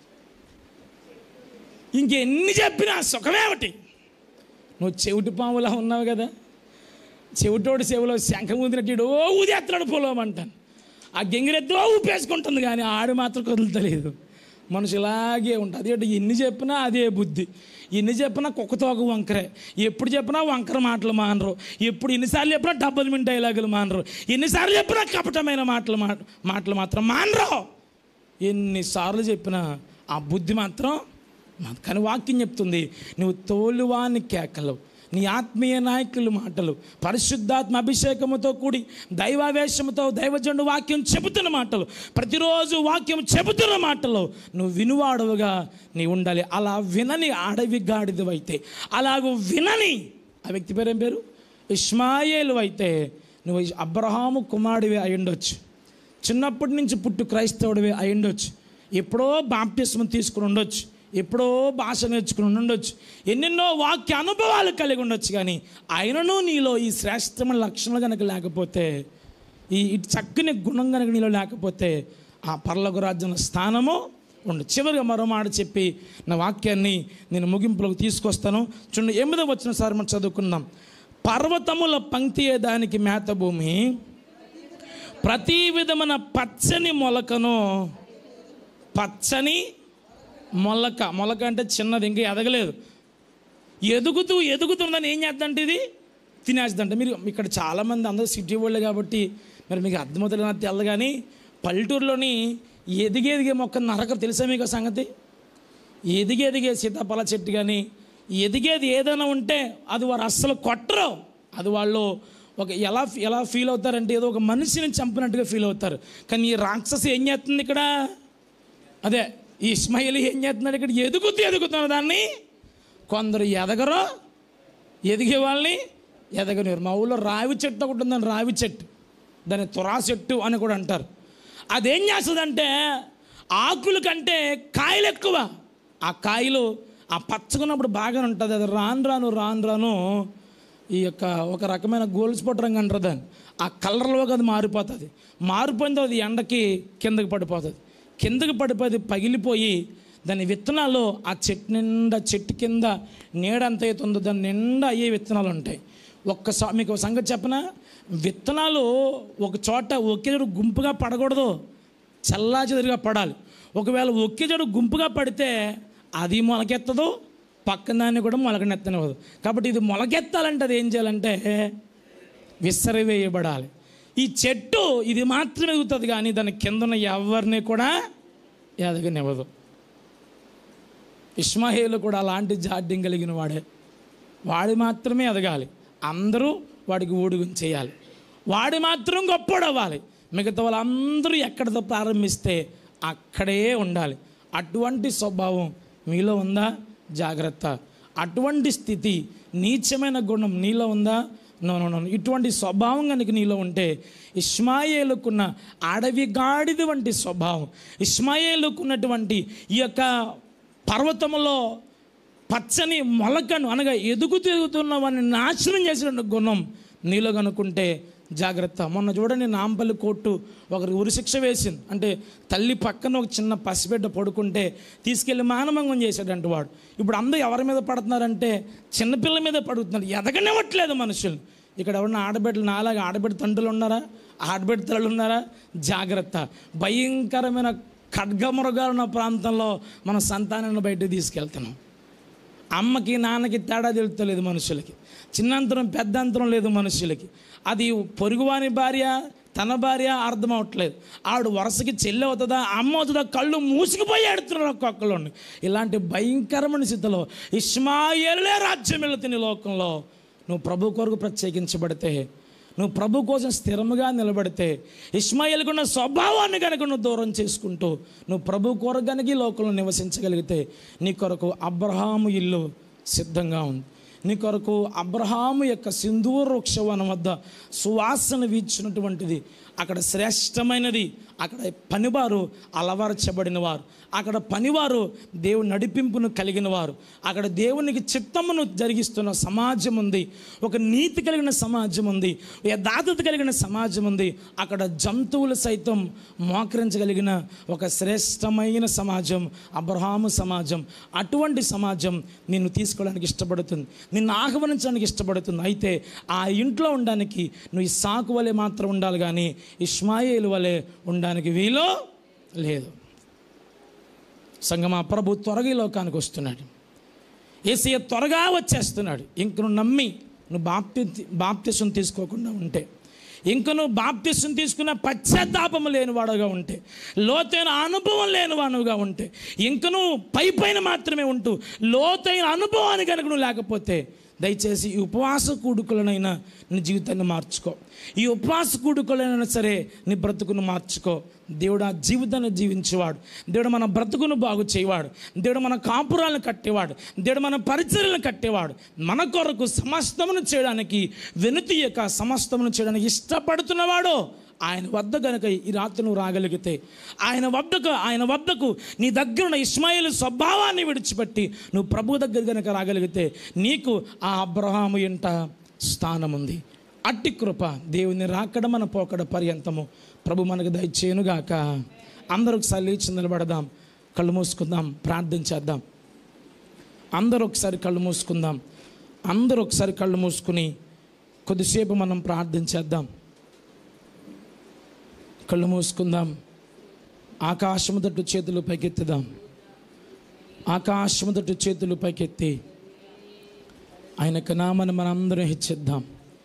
ఇంకెన్ని చెప్పినా సుఖమేమిటి నువ్వు చెవిటి పాములా ఉన్నావు కదా చెవిటోడి చెవిలో శంఖం ఊదినట్టు ఓ ఊదేస్తున్నాడు పొలం అంటాను ఆ గెంగిరెద్దో ఊపేసుకుంటుంది కానీ ఆడు మాత్రం కదులుతలేదు మనిషి ఇలాగే ఉంటుంది అంటే ఎన్ని చెప్పినా అదే బుద్ధి ఎన్ని చెప్పినా కుక్కతోక వంకరే ఎప్పుడు చెప్పినా వంకర మాటలు మానరు ఎప్పుడు ఎన్నిసార్లు చెప్పినా డబ్బులు మిన్ డైలాగులు మానరు ఎన్నిసార్లు చెప్పినా కపటమైన మాటలు మాట మాటలు మాత్రం మానరు ఎన్నిసార్లు చెప్పినా ఆ బుద్ధి మాత్రం మా- కానీ వాక్యం చెప్తుంది నువ్వు తోలువాని కేకలు నీ ఆత్మీయ నాయకుల మాటలు పరిశుద్ధాత్మ అభిషేకముతో కూడి దైవావేశముతో దైవజండు వాక్యం చెబుతున్న మాటలు ప్రతిరోజు వాక్యం చెబుతున్న మాటలు నువ్వు వినువాడవుగా నీ ఉండాలి అలా వినని అడవి గాడిదవైతే అలాగూ వినని ఆ వ్యక్తి పేరు ఏం పేరు ఇస్మాయేలు అయితే నువ్వు అబ్రహాము కుమారుడివి అయి ఉండొచ్చు చిన్నప్పటి నుంచి పుట్టు క్రైస్తవుడివి అయి ఉండొచ్చు ఎప్పుడో బాప్టిస్మ తీసుకుని ఉండొచ్చు ఎప్పుడో భాష నేర్చుకుని ఉండొచ్చు ఎన్నెన్నో వాక్య అనుభవాలు కలిగి ఉండొచ్చు కానీ ఆయనను నీలో ఈ శ్రేష్టమైన లక్షణాలు కనుక లేకపోతే ఈ ఈ చక్కని గుణం కనుక నీలో లేకపోతే ఆ పర్లకు రాజ్యంలో స్థానము ఉండు చివరిగా మరో మాట చెప్పి నా వాక్యాన్ని నేను ముగింపులోకి తీసుకొస్తాను చూడండి ఎనిమిదో వచ్చిన సార్ మనం చదువుకుందాం పర్వతముల పంక్తి దానికి మేత భూమి ప్రతి విధమైన పచ్చని మొలకను పచ్చని మొలక మొలక అంటే చిన్నది ఇంకా ఎదగలేదు ఎదుగుతూ ఎదుగుతుందని ఏం చేద్దంటే ఇది తినేస్తుందంట మీరు ఇక్కడ చాలామంది అందరూ సిటీ వాళ్ళే కాబట్టి మరి మీకు అర్థమవుతుంది నాకు తెల్ల కానీ పల్లెటూరులోని ఎదిగే ఎదిగే మొక్క నరక తెలుసా మీకు ఆ సంగతి ఎదిగే ఎదిగే సీతాఫల చెట్టు కానీ ఎదిగేది ఏదైనా ఉంటే అది వారు అస్సలు కొట్టరు అది వాళ్ళు ఒక ఎలా ఎలా ఫీల్ అవుతారంటే ఏదో ఒక మనిషిని చంపినట్టుగా ఫీల్ అవుతారు కానీ ఈ రాక్షసి ఏం చేస్తుంది ఇక్కడ అదే ఈ ఇస్మాయిల్ ఏం చేస్తున్నాడు ఇక్కడ ఎదుగుతూ ఎదుగుతున్న దాన్ని కొందరు ఎదగరు ఎదిగే వాళ్ళని ఎదగనివ్వరు మా ఊళ్ళో రావి చెట్టు ఒకటి ఉందని రావి చెట్టు దాన్ని తురా చెట్టు అని కూడా అంటారు అదేం చేస్తుందంటే ఆకుల కంటే కాయలు ఎక్కువ ఆ కాయలు ఆ పచ్చకున్నప్పుడు బాగానే ఉంటుంది అది రాను రాను రాను రాను ఈ యొక్క ఒక రకమైన గోల్డ్ స్పాట్ రంగు అంటారు దాన్ని ఆ కలర్లోకి అది మారిపోతుంది మారిపోయిన తర్వాత అది ఎండకి కిందకి పడిపోతుంది కిందకి పడిపోయి పగిలిపోయి దాని విత్తనాలు ఆ చెట్టు నిండా చెట్టు కింద నీడ ఎంత అవుతుందో దాని నిండా అయ్యే విత్తనాలు ఉంటాయి ఒక్కసారి మీకు ఒక సంగతి చెప్పనా విత్తనాలు ఒక చోట ఒకే చోట గుంపుగా పడకూడదు చల్లా చెదురుగా పడాలి ఒకవేళ ఒకే చోట గుంపుగా పడితే అది మొలకెత్తదు పక్కన దాన్ని కూడా మొలకనెత్తనివ్వదు కాబట్టి ఇది మొలకెత్తాలంటే అది ఏం చేయాలంటే విసరివేయబడాలి ఈ చెట్టు ఇది మాత్రమే ఎదుగుతుంది కానీ దాని కింద ఉన్న ఎవరిని కూడా ఎదగనివ్వదు ఇస్మాహేలు కూడా అలాంటి జాడ్యం కలిగిన వాడే వాడి మాత్రమే ఎదగాలి అందరూ వాడికి ఊడుగుని చేయాలి వాడి మాత్రం గొప్పడవ్వాలి మిగతా వాళ్ళందరూ ఎక్కడితో ప్రారంభిస్తే అక్కడే ఉండాలి అటువంటి స్వభావం మీలో ఉందా జాగ్రత్త అటువంటి స్థితి నీచమైన గుణం నీలో ఉందా నో నో నో ఇటువంటి స్వభావం కనుక నీలో ఉంటే ఇస్మాయేలుకున్న అడవి గాడిద వంటి స్వభావం ఇస్మాయేలుకున్నటువంటి ఈ యొక్క పర్వతములో పచ్చని మొలకను అనగా ఎదుగుతూ ఎదుగుతున్న వాడిని నాశనం చేసిన గుణం నీలో కనుక్కుంటే జాగ్రత్త మొన్న చూడండి నాంపల్లి కోర్టు ఒకరికి ఉరిశిక్ష వేసింది అంటే తల్లి పక్కన ఒక చిన్న పసిబిడ్డ పడుకుంటే తీసుకెళ్ళి మానభంగం చేశాడంట వాడు ఇప్పుడు అందరూ ఎవరి మీద పడుతున్నారంటే చిన్నపిల్ల మీద పడుతున్నారు ఎదగనివ్వట్లేదు మనుషులు ఇక్కడ ఎవరన్నా ఆడబిడ్డలు నాలాగా ఆడబిడ్డ తండ్రులు ఉన్నారా ఆడబిడ్డ తల్లులు ఉన్నారా జాగ్రత్త భయంకరమైన ఖడ్గమృగాలు ఉన్న ప్రాంతంలో మన సంతానాన్ని బయటకు తీసుకెళ్తున్నాం అమ్మకి నాన్నకి తేడా తెలుస్తలేదు మనుషులకి చిన్నంతరం పెద్దంతరం లేదు మనుషులకి అది పొరుగువాని భార్య తన భార్య అర్థం అవట్లేదు ఆవిడ వరుసకి చెల్లి అవుతుందా అమ్మ అవుతుందా కళ్ళు మూసుకుపోయి ఆడుతున్నారు ఒక్కొక్కళ్ళు ఇలాంటి భయంకరమైన స్థితిలో ఇస్మాయిలే రాజ్యం వెళుతున్న లోకంలో నువ్వు ప్రభు కొరకు ప్రత్యేకించబడితే నువ్వు ప్రభు కోసం స్థిరముగా నిలబడితే ఇస్మాయిల్కున్న స్వభావాన్ని కనుక నువ్వు దూరం చేసుకుంటూ నువ్వు ప్రభు కొరకు కనుక ఈ లోకంలో నివసించగలిగితే నీ కొరకు అబ్రహాము ఇల్లు సిద్ధంగా ఉంది నీ కొరకు అబ్రహాము యొక్క సింధూర వృక్షవనం వద్ద సువాసన వీచినటువంటిది అక్కడ శ్రేష్టమైనది అక్కడ పనివారు అలవరచబడిన వారు అక్కడ పనివారు దేవుని నడిపింపును కలిగిన వారు అక్కడ దేవునికి చిత్తమును జరిగిస్తున్న సమాజం ఉంది ఒక నీతి కలిగిన సమాజం ఉంది యథార్థత కలిగిన సమాజం ఉంది అక్కడ జంతువులు సైతం మోకరించగలిగిన ఒక శ్రేష్టమైన సమాజం అబ్రహాము సమాజం అటువంటి సమాజం నిన్ను తీసుకోవడానికి ఇష్టపడుతుంది నిన్ను ఆహ్వానించడానికి ఇష్టపడుతుంది అయితే ఆ ఇంట్లో ఉండడానికి నువ్వు ఈ సాకు వలె మాత్రం ఉండాలి కానీ ఇస్మాయిల్ వలె ఉండడానికి వీలు లేదు సంగమా ప్రభు త్వరగా ఈ లోకానికి వస్తున్నాడు ఏసయ్య త్వరగా వచ్చేస్తున్నాడు ఇంక నువ్వు నమ్మి నువ్వు బాప్తి బాప్తిసం తీసుకోకుండా ఉంటే ఇంక నువ్వు బాప్తిసం తీసుకున్న పశ్చాత్తాపం లేనివాడుగా ఉంటే లోతైన అనుభవం లేనివాడుగా ఉంటే ఇంక నువ్వు పై పైన మాత్రమే ఉంటూ లోతైన అనుభవాన్ని కనుక నువ్వు లేకపోతే దయచేసి ఈ ఉపవాస కూడుకులనైనా నీ జీవితాన్ని మార్చుకో ఈ ఉపవాస కూడుకులైనా సరే నీ బ్రతుకును మార్చుకో దేవుడు ఆ జీవితాన్ని జీవించేవాడు దేవుడు మన బ్రతుకును బాగు చేయవాడు దేవుడు మన కాపురాలను కట్టేవాడు దేవుడు మన పరిచర్యలను కట్టేవాడు మన కొరకు సమస్తమును చేయడానికి వెనుతీయక సమస్తమును చేయడానికి ఇష్టపడుతున్నవాడు ఆయన వద్ద గనుక ఈ రాత్రి నువ్వు రాగలిగితే ఆయన వద్దకు ఆయన వద్దకు నీ దగ్గర ఉన్న ఇస్మాయిల్ స్వభావాన్ని విడిచిపెట్టి నువ్వు ప్రభు దగ్గర గనుక రాగలిగితే నీకు ఆ అబ్రహాము ఇంట స్థానం ఉంది అట్టి కృప దేవుని రాకడ మన పోకడ పర్యంతము ప్రభు మనకు దయచేయునుగాక అందరూ ఒకసారి లేచి నిలబడదాం కళ్ళు మూసుకుందాం ప్రార్థన చేద్దాం అందరూ ఒకసారి కళ్ళు మూసుకుందాం అందరూ ఒకసారి కళ్ళు మూసుకుని కొద్దిసేపు మనం ప్రార్థన చేద్దాం కళ్ళు మూసుకుందాం ఆకాశము తట్టు చేతులు పైకెత్తుదాం ఆకాశము తట్టు చేతులు పైకెత్తి ఆయనకు నామని మనందరం హెచ్చిద్దాం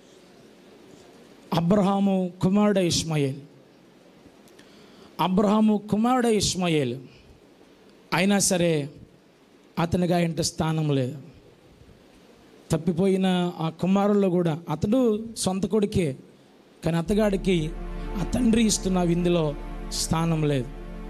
అబ్రహాము కుమారుడ ఇస్మాయిల్ అబ్రహాము కుమారుడ ఇస్మాయిల్ అయినా సరే అతనిగా ఇంట స్థానం లేదు తప్పిపోయిన ఆ కుమారుల్లో కూడా అతడు సొంత కొడుకే కానీ అతగాడికి ఆ తండ్రి ఇస్తున్న విందులో స్థానం లేదు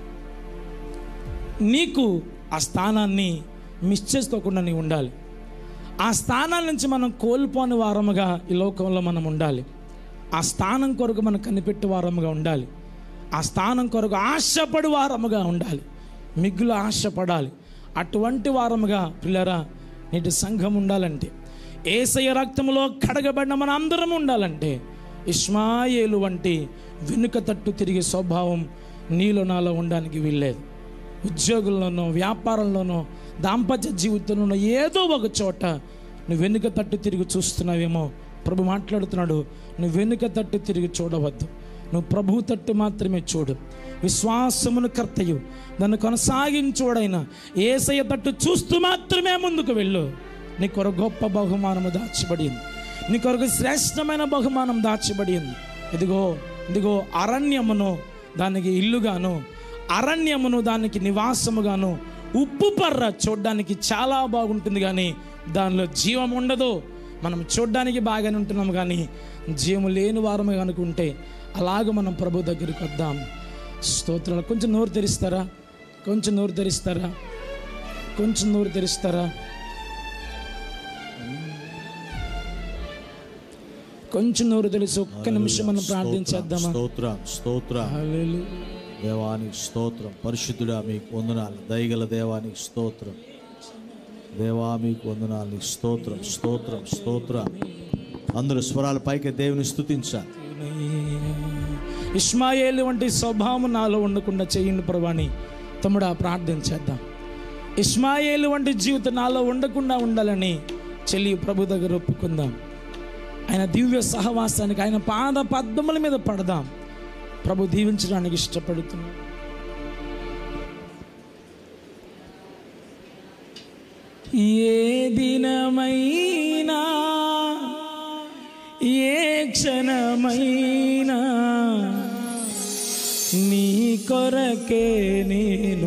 నీకు ఆ స్థానాన్ని మిస్ చేసుకోకుండా నీవు ఉండాలి ఆ స్థానాల నుంచి మనం కోల్పోని వారముగా ఈ లోకంలో మనం ఉండాలి ఆ స్థానం కొరకు మనం కనిపెట్టే వారముగా ఉండాలి ఆ స్థానం కొరకు ఆశపడి వారముగా ఉండాలి మిగ్గులు ఆశపడాలి అటువంటి వారముగా పిల్లరా నీటి సంఘం ఉండాలంటే ఏసయ రక్తంలో కడగబడిన మన అందరం ఉండాలంటే ఇస్మాయేలు వంటి వెనుక తట్టు తిరిగే స్వభావం నీలో నాలో ఉండడానికి వీల్లేదు ఉద్యోగంలోనో వ్యాపారంలోనో దాంపత్య జీవితంలోనో ఏదో ఒక చోట నువ్వు వెనుక తట్టు తిరిగి చూస్తున్నావేమో ప్రభు మాట్లాడుతున్నాడు నువ్వు వెనుక తట్టు తిరిగి చూడవద్దు నువ్వు ప్రభు తట్టు మాత్రమే చూడు విశ్వాసమును కర్తయు దాన్ని కొనసాగించోడైన ఏసయ్య తట్టు చూస్తూ మాత్రమే ముందుకు వెళ్ళు నీ కొరకు గొప్ప బహుమానము దాచిబడింది నీ కొరకు శ్రేష్టమైన బహుమానం దాచిబడింది ఇదిగో ఇదిగో అరణ్యమును దానికి ఇల్లుగాను అరణ్యమును దానికి నివాసముగాను ఉప్పు పర్ర చూడడానికి చాలా బాగుంటుంది కానీ దానిలో జీవం ఉండదు మనం చూడడానికి బాగానే ఉంటున్నాం కానీ జీవము లేని వారమే అనుకుంటే అలాగ మనం ప్రభు దగ్గరికి వద్దాం స్తోత్రాలు కొంచెం నోరు తెరిస్తారా కొంచెం నోరు తెరిస్తారా కొంచెం నోరు తెరిస్తారా కొంచెం నోరు తెలిసి ఒక్క నిమిషం మనం ప్రార్థించేద్దామా స్తోత్రం స్తోత్రం హల్లెలూయా. దేవానికి స్తోత్రం పరిశుద్ధుడా మీకు వందనాలు దయగల దేవానికి స్తోత్రం దేవా మీకు వందనాలు నీకు స్తోత్రం స్తోత్రం స్తోత్రం అందరూ స్వరాల పైకి దేవుని స్తుతించాలి ఇస్మాయేలు వంటి స్వభావం నాలో ఉండకుండా చేయండి ప్రభాని తమ్ముడా ప్రార్థన చేద్దాం ఇస్మాయేలు వంటి జీవితం నాలో ఉండకుండా ఉండాలని చెల్లి ప్రభు దగ్గర ఒప్పుకుందాం ఆయన దివ్య సహవాసానికి ఆయన పాద పద్మముల మీద పడదాం ప్రభు దీవించడానికి ఇష్టపడుతున్నాం ఏ దినమైనా ఏ క్షణమైనా నీ కొరకే నేను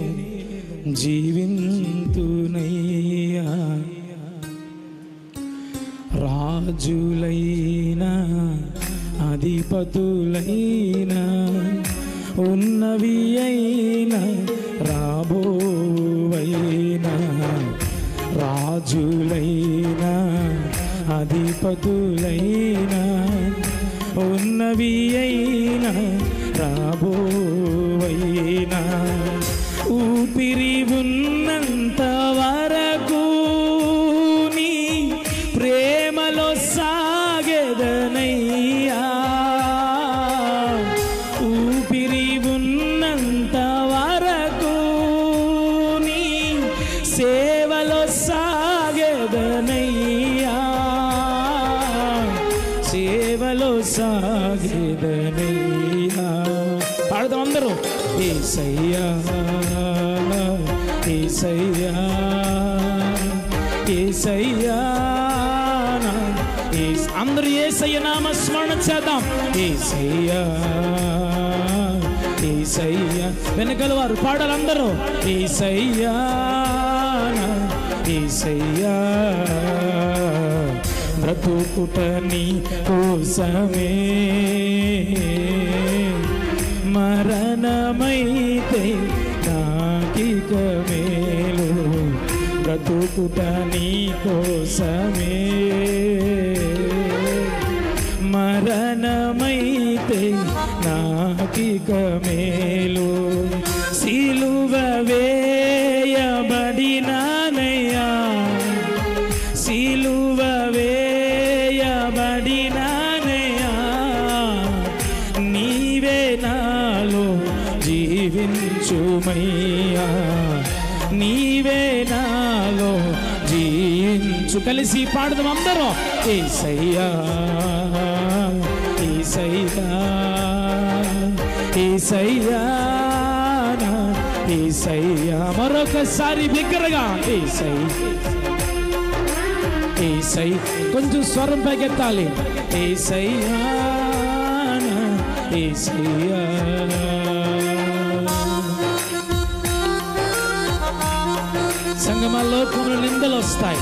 జీవింతునయ్యా రాజులైనా అధిపతులైనా ఉన్నవి అయినా రాబోవైనా రాజులైనా అధిపతులైనా ఉన్నవి అయినా రాబోవైనా ఊపిరి ఉన్నంత వరకు నీ ప్రేమలో సాగెదనయ్యా ఊపిరి ఉన్నంత వరకు నీ సేవలో సాగెదనయ్యా సేవలో సాగెదనయ్యా పాడదాం అందరూ ఏసయ్యా ఏసయ్యా ఏసయ్యా నా- ఏస్- అందరూ ఏసయ్య నామస్మరణ చేద్దాం ఏసయ్యా ఏసయ్యా వెనకల వారు పాడాలి అందరూ ఏసయ్యా నా- ఏసయ్యా బ్రతుకుట నీ కోసమే మరణమైతే నాకిక మేలు బ్రతుకుట నీ కోసమే మరణమైతే నాకిక మేలు సిలువ వేయబడినానయ్యా సిలువ వేయబడినానయ్యా నీవే నాలో జీవించుమయ్యా నీవే నాలో జీవించు కలిసి పాడదాం అందరం ఏసయ్యా ఏసయ్యా ఏసయ్యా నా ఏసయ్యా మరొకసారి బిగ్గరగా ఏసయ్యా ఏసై కొంచెం స్వరం పైకెత్తాలి ఏసయ్యా నా ఏసయ్యా సంగమ లోకంలో నిందలు వస్తాయి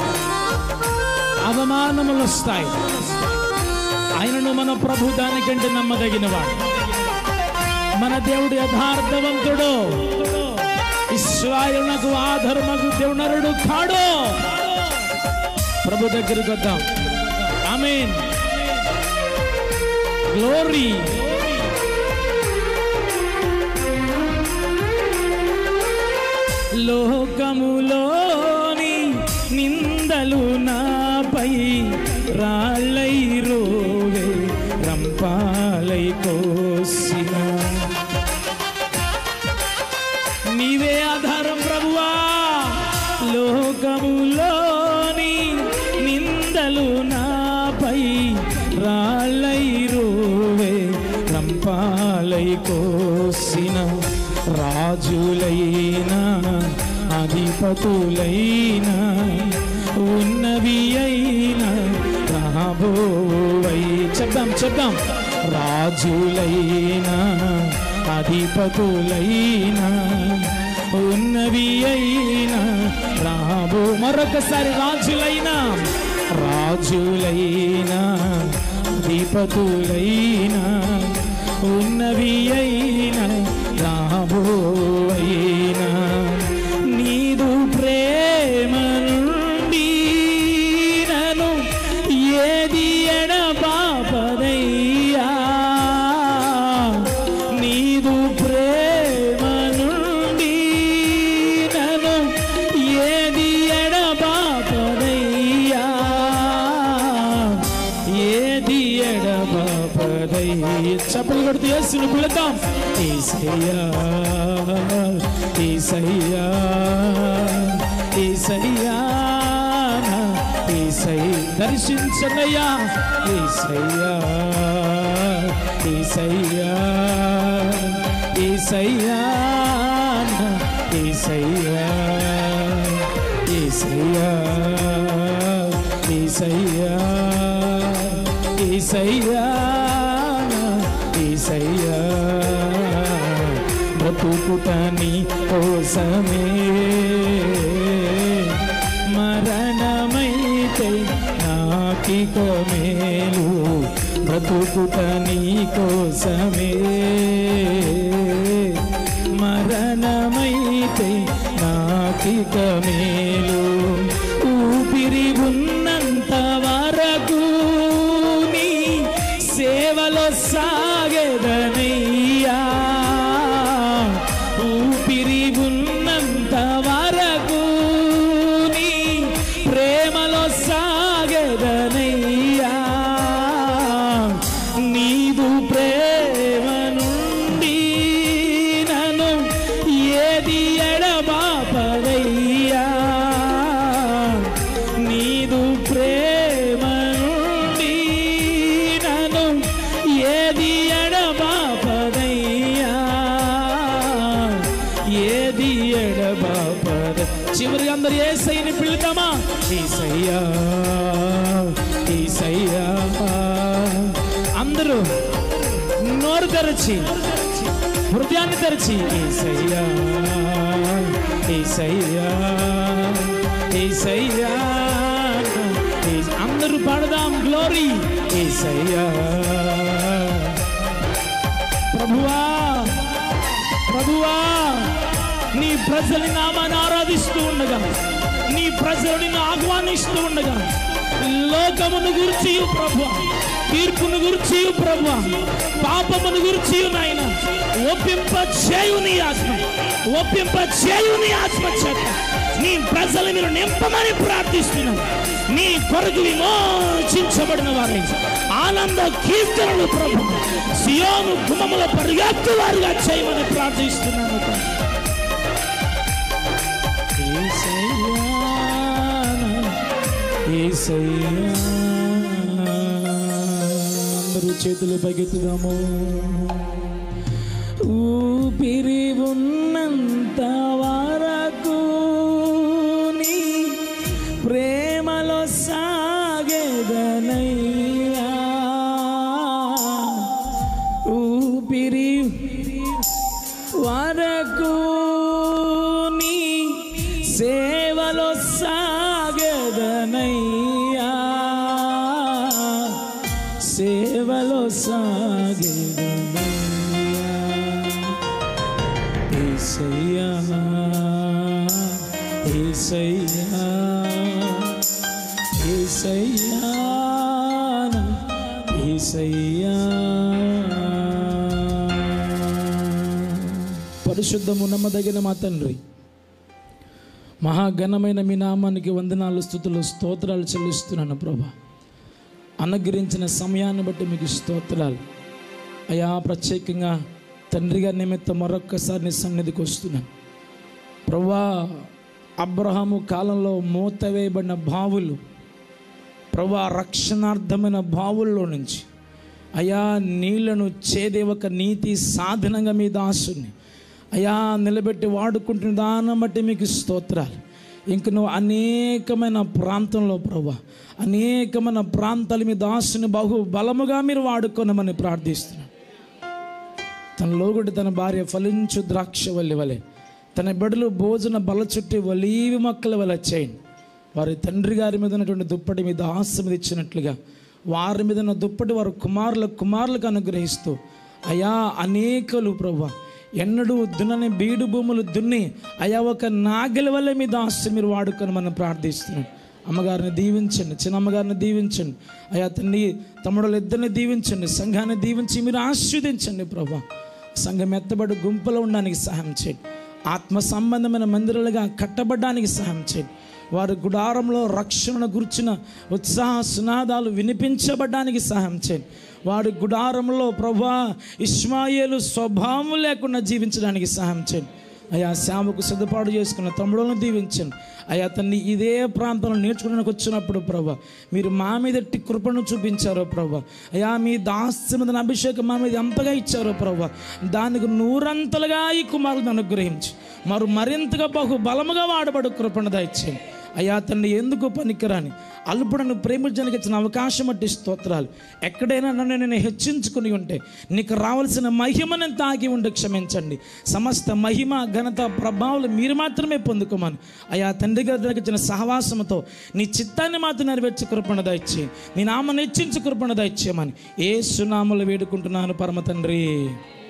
అవమానములు వస్తాయి ఆయనను మన ప్రభు దానికంటే నమ్మదగినవాడు మన దేవుడు యథార్థవంతుడు ఇస్రాయలునకు ఆధర్మకు దేవునరుడు కాడు ప్రభు దగ్గరికి వద్దాం ఆమెన్ గ్లోరీ లోకములోని నిందలు నాపై రాళ్ళై రోవే రంపాలై కోసిన నీవే ఆధారం ప్రభువా లోకములోని నిందలు నాపై రాళ్ళై రోవే రంపాలై కోసిన రాజులైనా అధిపతులైనా ఉన్నవి అయినా రాబోవై చెప్దాం చెప్దాం రాజులైనా అధిపతులైనా ఉన్నవి అయినా రాబో మరొకసారి రాజులైనా రాజులైనా అధిపతులైనా ఉన్నవి అయినా రాబోవైనా నీదు ప్రేమ నుండి నన్ను ఏది ఎడబాపదయ్యా నీదు ప్రేమ నుండి నన్ను ఏది ఎడబాపదయ్యా ఏది ఎడబాపదయ్యా చప్పలు కొడుతూ యేసును పిలుద్దాం ఏసయ్యా ఏసయ్యా ఏసయ్యా ఏసై దర్శించనయ్యా ఏసయ్యా ఏసయ్యా ఏసయ్యా ఏసయ్యా ఏసయ్యా ఏసయ్యా ఏసయ్యా ఏసయ్యా బ్రతుకుటని కోసమే మరణమైతే నాకిక మేలు బ్రతుకుటని కోసమే మరణమైతే నాకిక మేలు ఊపిరి ఉన్నంత వరకు నీ సేవలో సాగెదనయ్యా ఊపిరి ఉన్నంత వరకు నీ ప్రేమలో సాగెదనయ్యా నీదు ప్రేమ నుండి నన్ను ఏది ఎడబాపదయ్యా నీదు ప్రేమ నుండి నన్ను ఏది ఎడబాపదయ్యా ఏది ఎడబాపద చివరి అందరు ఏసైని పిలుతామా ఈసయ్యా ఈసయ్యా అందరూ నోరు తెరచి హృదయాన్ని తెరచి ఏసయ్యా ఏసయ్యా ఏసయ్యా ఏ- అందరూ అందరూ పాడదాం గ్లోరీ ఏసయ్యా ప్రభువా ప్రభువా నీ ప్రజల్ని నామాన్ని ఆరాధిస్తూ ఉండగా నీ ప్రజలు నిన్ను ఆహ్వానిస్తూ ఉండగా లోకమును గురించి ప్రభు తీర్పును గురించి ప్రభు పాపమును గురించి నాయన ఒప్పింప చేయు నీ ఆత్మ ఒప్పింప చేయు నీ ఆత్మ చేత నీ ప్రజలు మీరు నింపమని ప్రార్థిస్తున్నాను నీ కొరకు విమోచించబడిన వారిని ఆనంద కీర్తనలు ప్రభు సియోను గుమముల పరిగెత్తు వారుగా చేయమని ప్రార్థిస్తున్నాను తండ్రి. యేసయ్యా, యేసయ్యా. అందరూ చేతులు పైకెత్తుదాము ఊపిరి ఉన్నంత వరకు నీ ప్రేమలో సాగేదనయ్యా ఊపిరి వరకు నీ సేవలో సాగదనయ్యా సేవలో సాగదనయ్యా ఏసయ్యా ఏసయ్యా ఏసయ్యా ఏసయ్యా పరిశుద్ధము నమ్మదగిన మా తండ్రి మహాఘనమైన మీ నామానికి వందనాలు స్థుతులు స్తోత్రాలు చెల్లిస్తున్నాను ప్రభా అనుగ్రహించిన సమయాన్ని బట్టి మీకు స్తోత్రాలు అయా ప్రత్యేకంగా తండ్రి గారి నిమిత్తం మరొక్కసారి నీ సన్నిధికి వస్తున్నాను ప్రభా అబ్రహాము కాలంలో మూత వేయబడిన బావులు ప్రభా రక్షణార్థమైన బావుల్లో నుంచి అయా నీళ్లను చేదే ఒక నీతి సాధనంగా మీ దాసుని అయా నిలబెట్టి వాడుకుంటున్న దాన్ని బట్టి మీకు స్తోత్రాలు ఇంక నువ్వు అనేకమైన ప్రాంతంలో ప్రభా అనేకమైన ప్రాంతాలు మీ దాసుని బహు బలముగా మీరు వాడుకోనమని ప్రార్థిస్తున్నాను తన లోగుడి తన భార్య ఫలించు ద్రాక్ష వల్లి వలె తన బిడ్డలు భోజన బల చుట్టి ఒలీవి మొక్కల వల్ల చేయండి వారి తండ్రి గారి మీద ఉన్నటువంటి దుప్పటి మీద ఆశ మీద ఇచ్చినట్లుగా వారి మీద ఉన్న దుప్పటి వారి కుమారుల కుమారులకు అనుగ్రహిస్తూ అయా అనేకలు ప్రభా ఎన్నడూ దున్నని బీడు భూములు దున్ని అయా ఒక నాగలి వల్ల మీ దాస్తి మీరు వాడుకొని మనం ప్రార్థిస్తున్నాం అమ్మగారిని దీవించండి చిన్న అమ్మగారిని దీవించండి అయా తండ్రి తమ్ముడులు ఇద్దరిని దీవించండి సంఘాన్ని దీవించి మీరు ఆస్వాదించండి ప్రభా సంఘం ఎత్తబడి గుంపులో ఉండడానికి సహాయం చేయండి ఆత్మ సంబంధమైన మందిరాలుగా కట్టబడడానికి సహాయం చేయండి వారి గుడారంలో రక్షణను గుర్చిన ఉత్సాహ సునాదాలు వినిపించబడడానికి సహాయం చేయండి వారి గుడారంలో ప్రభా ఇస్మాయేలు స్వభావం లేకుండా జీవించడానికి సహాయం చేయండి అయా సేవకు సిద్ధపాటు చేసుకున్న తమ్ముడులను దీవించండి అయా తన్ని ఇదే ప్రాంతంలో నేర్చుకోవడానికి వచ్చినప్పుడు ప్రభా మీరు మా మీద ఎట్టి కృపను చూపించారో ప్రభా అయా మీ దాస్య మీద అభిషేకం మా మీద ఎంతగా ఇచ్చారో ప్రభా దానికి నూరంతలుగా ఈ కుమారులను అనుగ్రహించి మరి మరింతగా బహు బలముగా వాడబడు కృపను దయచేయండి అయ్యా తండ్రి ఎందుకు పనికిరాని అల్పుడను ప్రేమించడానికి ఇచ్చిన అవకాశం బట్టి స్తోత్రాలు ఎక్కడైనా నన్ను నేను హెచ్చించుకుని ఉంటే నీకు రావాల్సిన మహిమను తాగి ఉండి క్షమించండి సమస్త మహిమ ఘనత ప్రభావాలు మీరు మాత్రమే పొందుకోమని అయ్యా తండ్రి గారి దగ్గర ఇచ్చిన సహవాసంతో నీ చిత్తాన్ని మాత్రం నెరవేర్చి కృపణ దయచే నీ నామను హెచ్చించి కృపణ దయచేయమని ఏ సునామలు వేడుకుంటున్నాను పరమ తండ్రి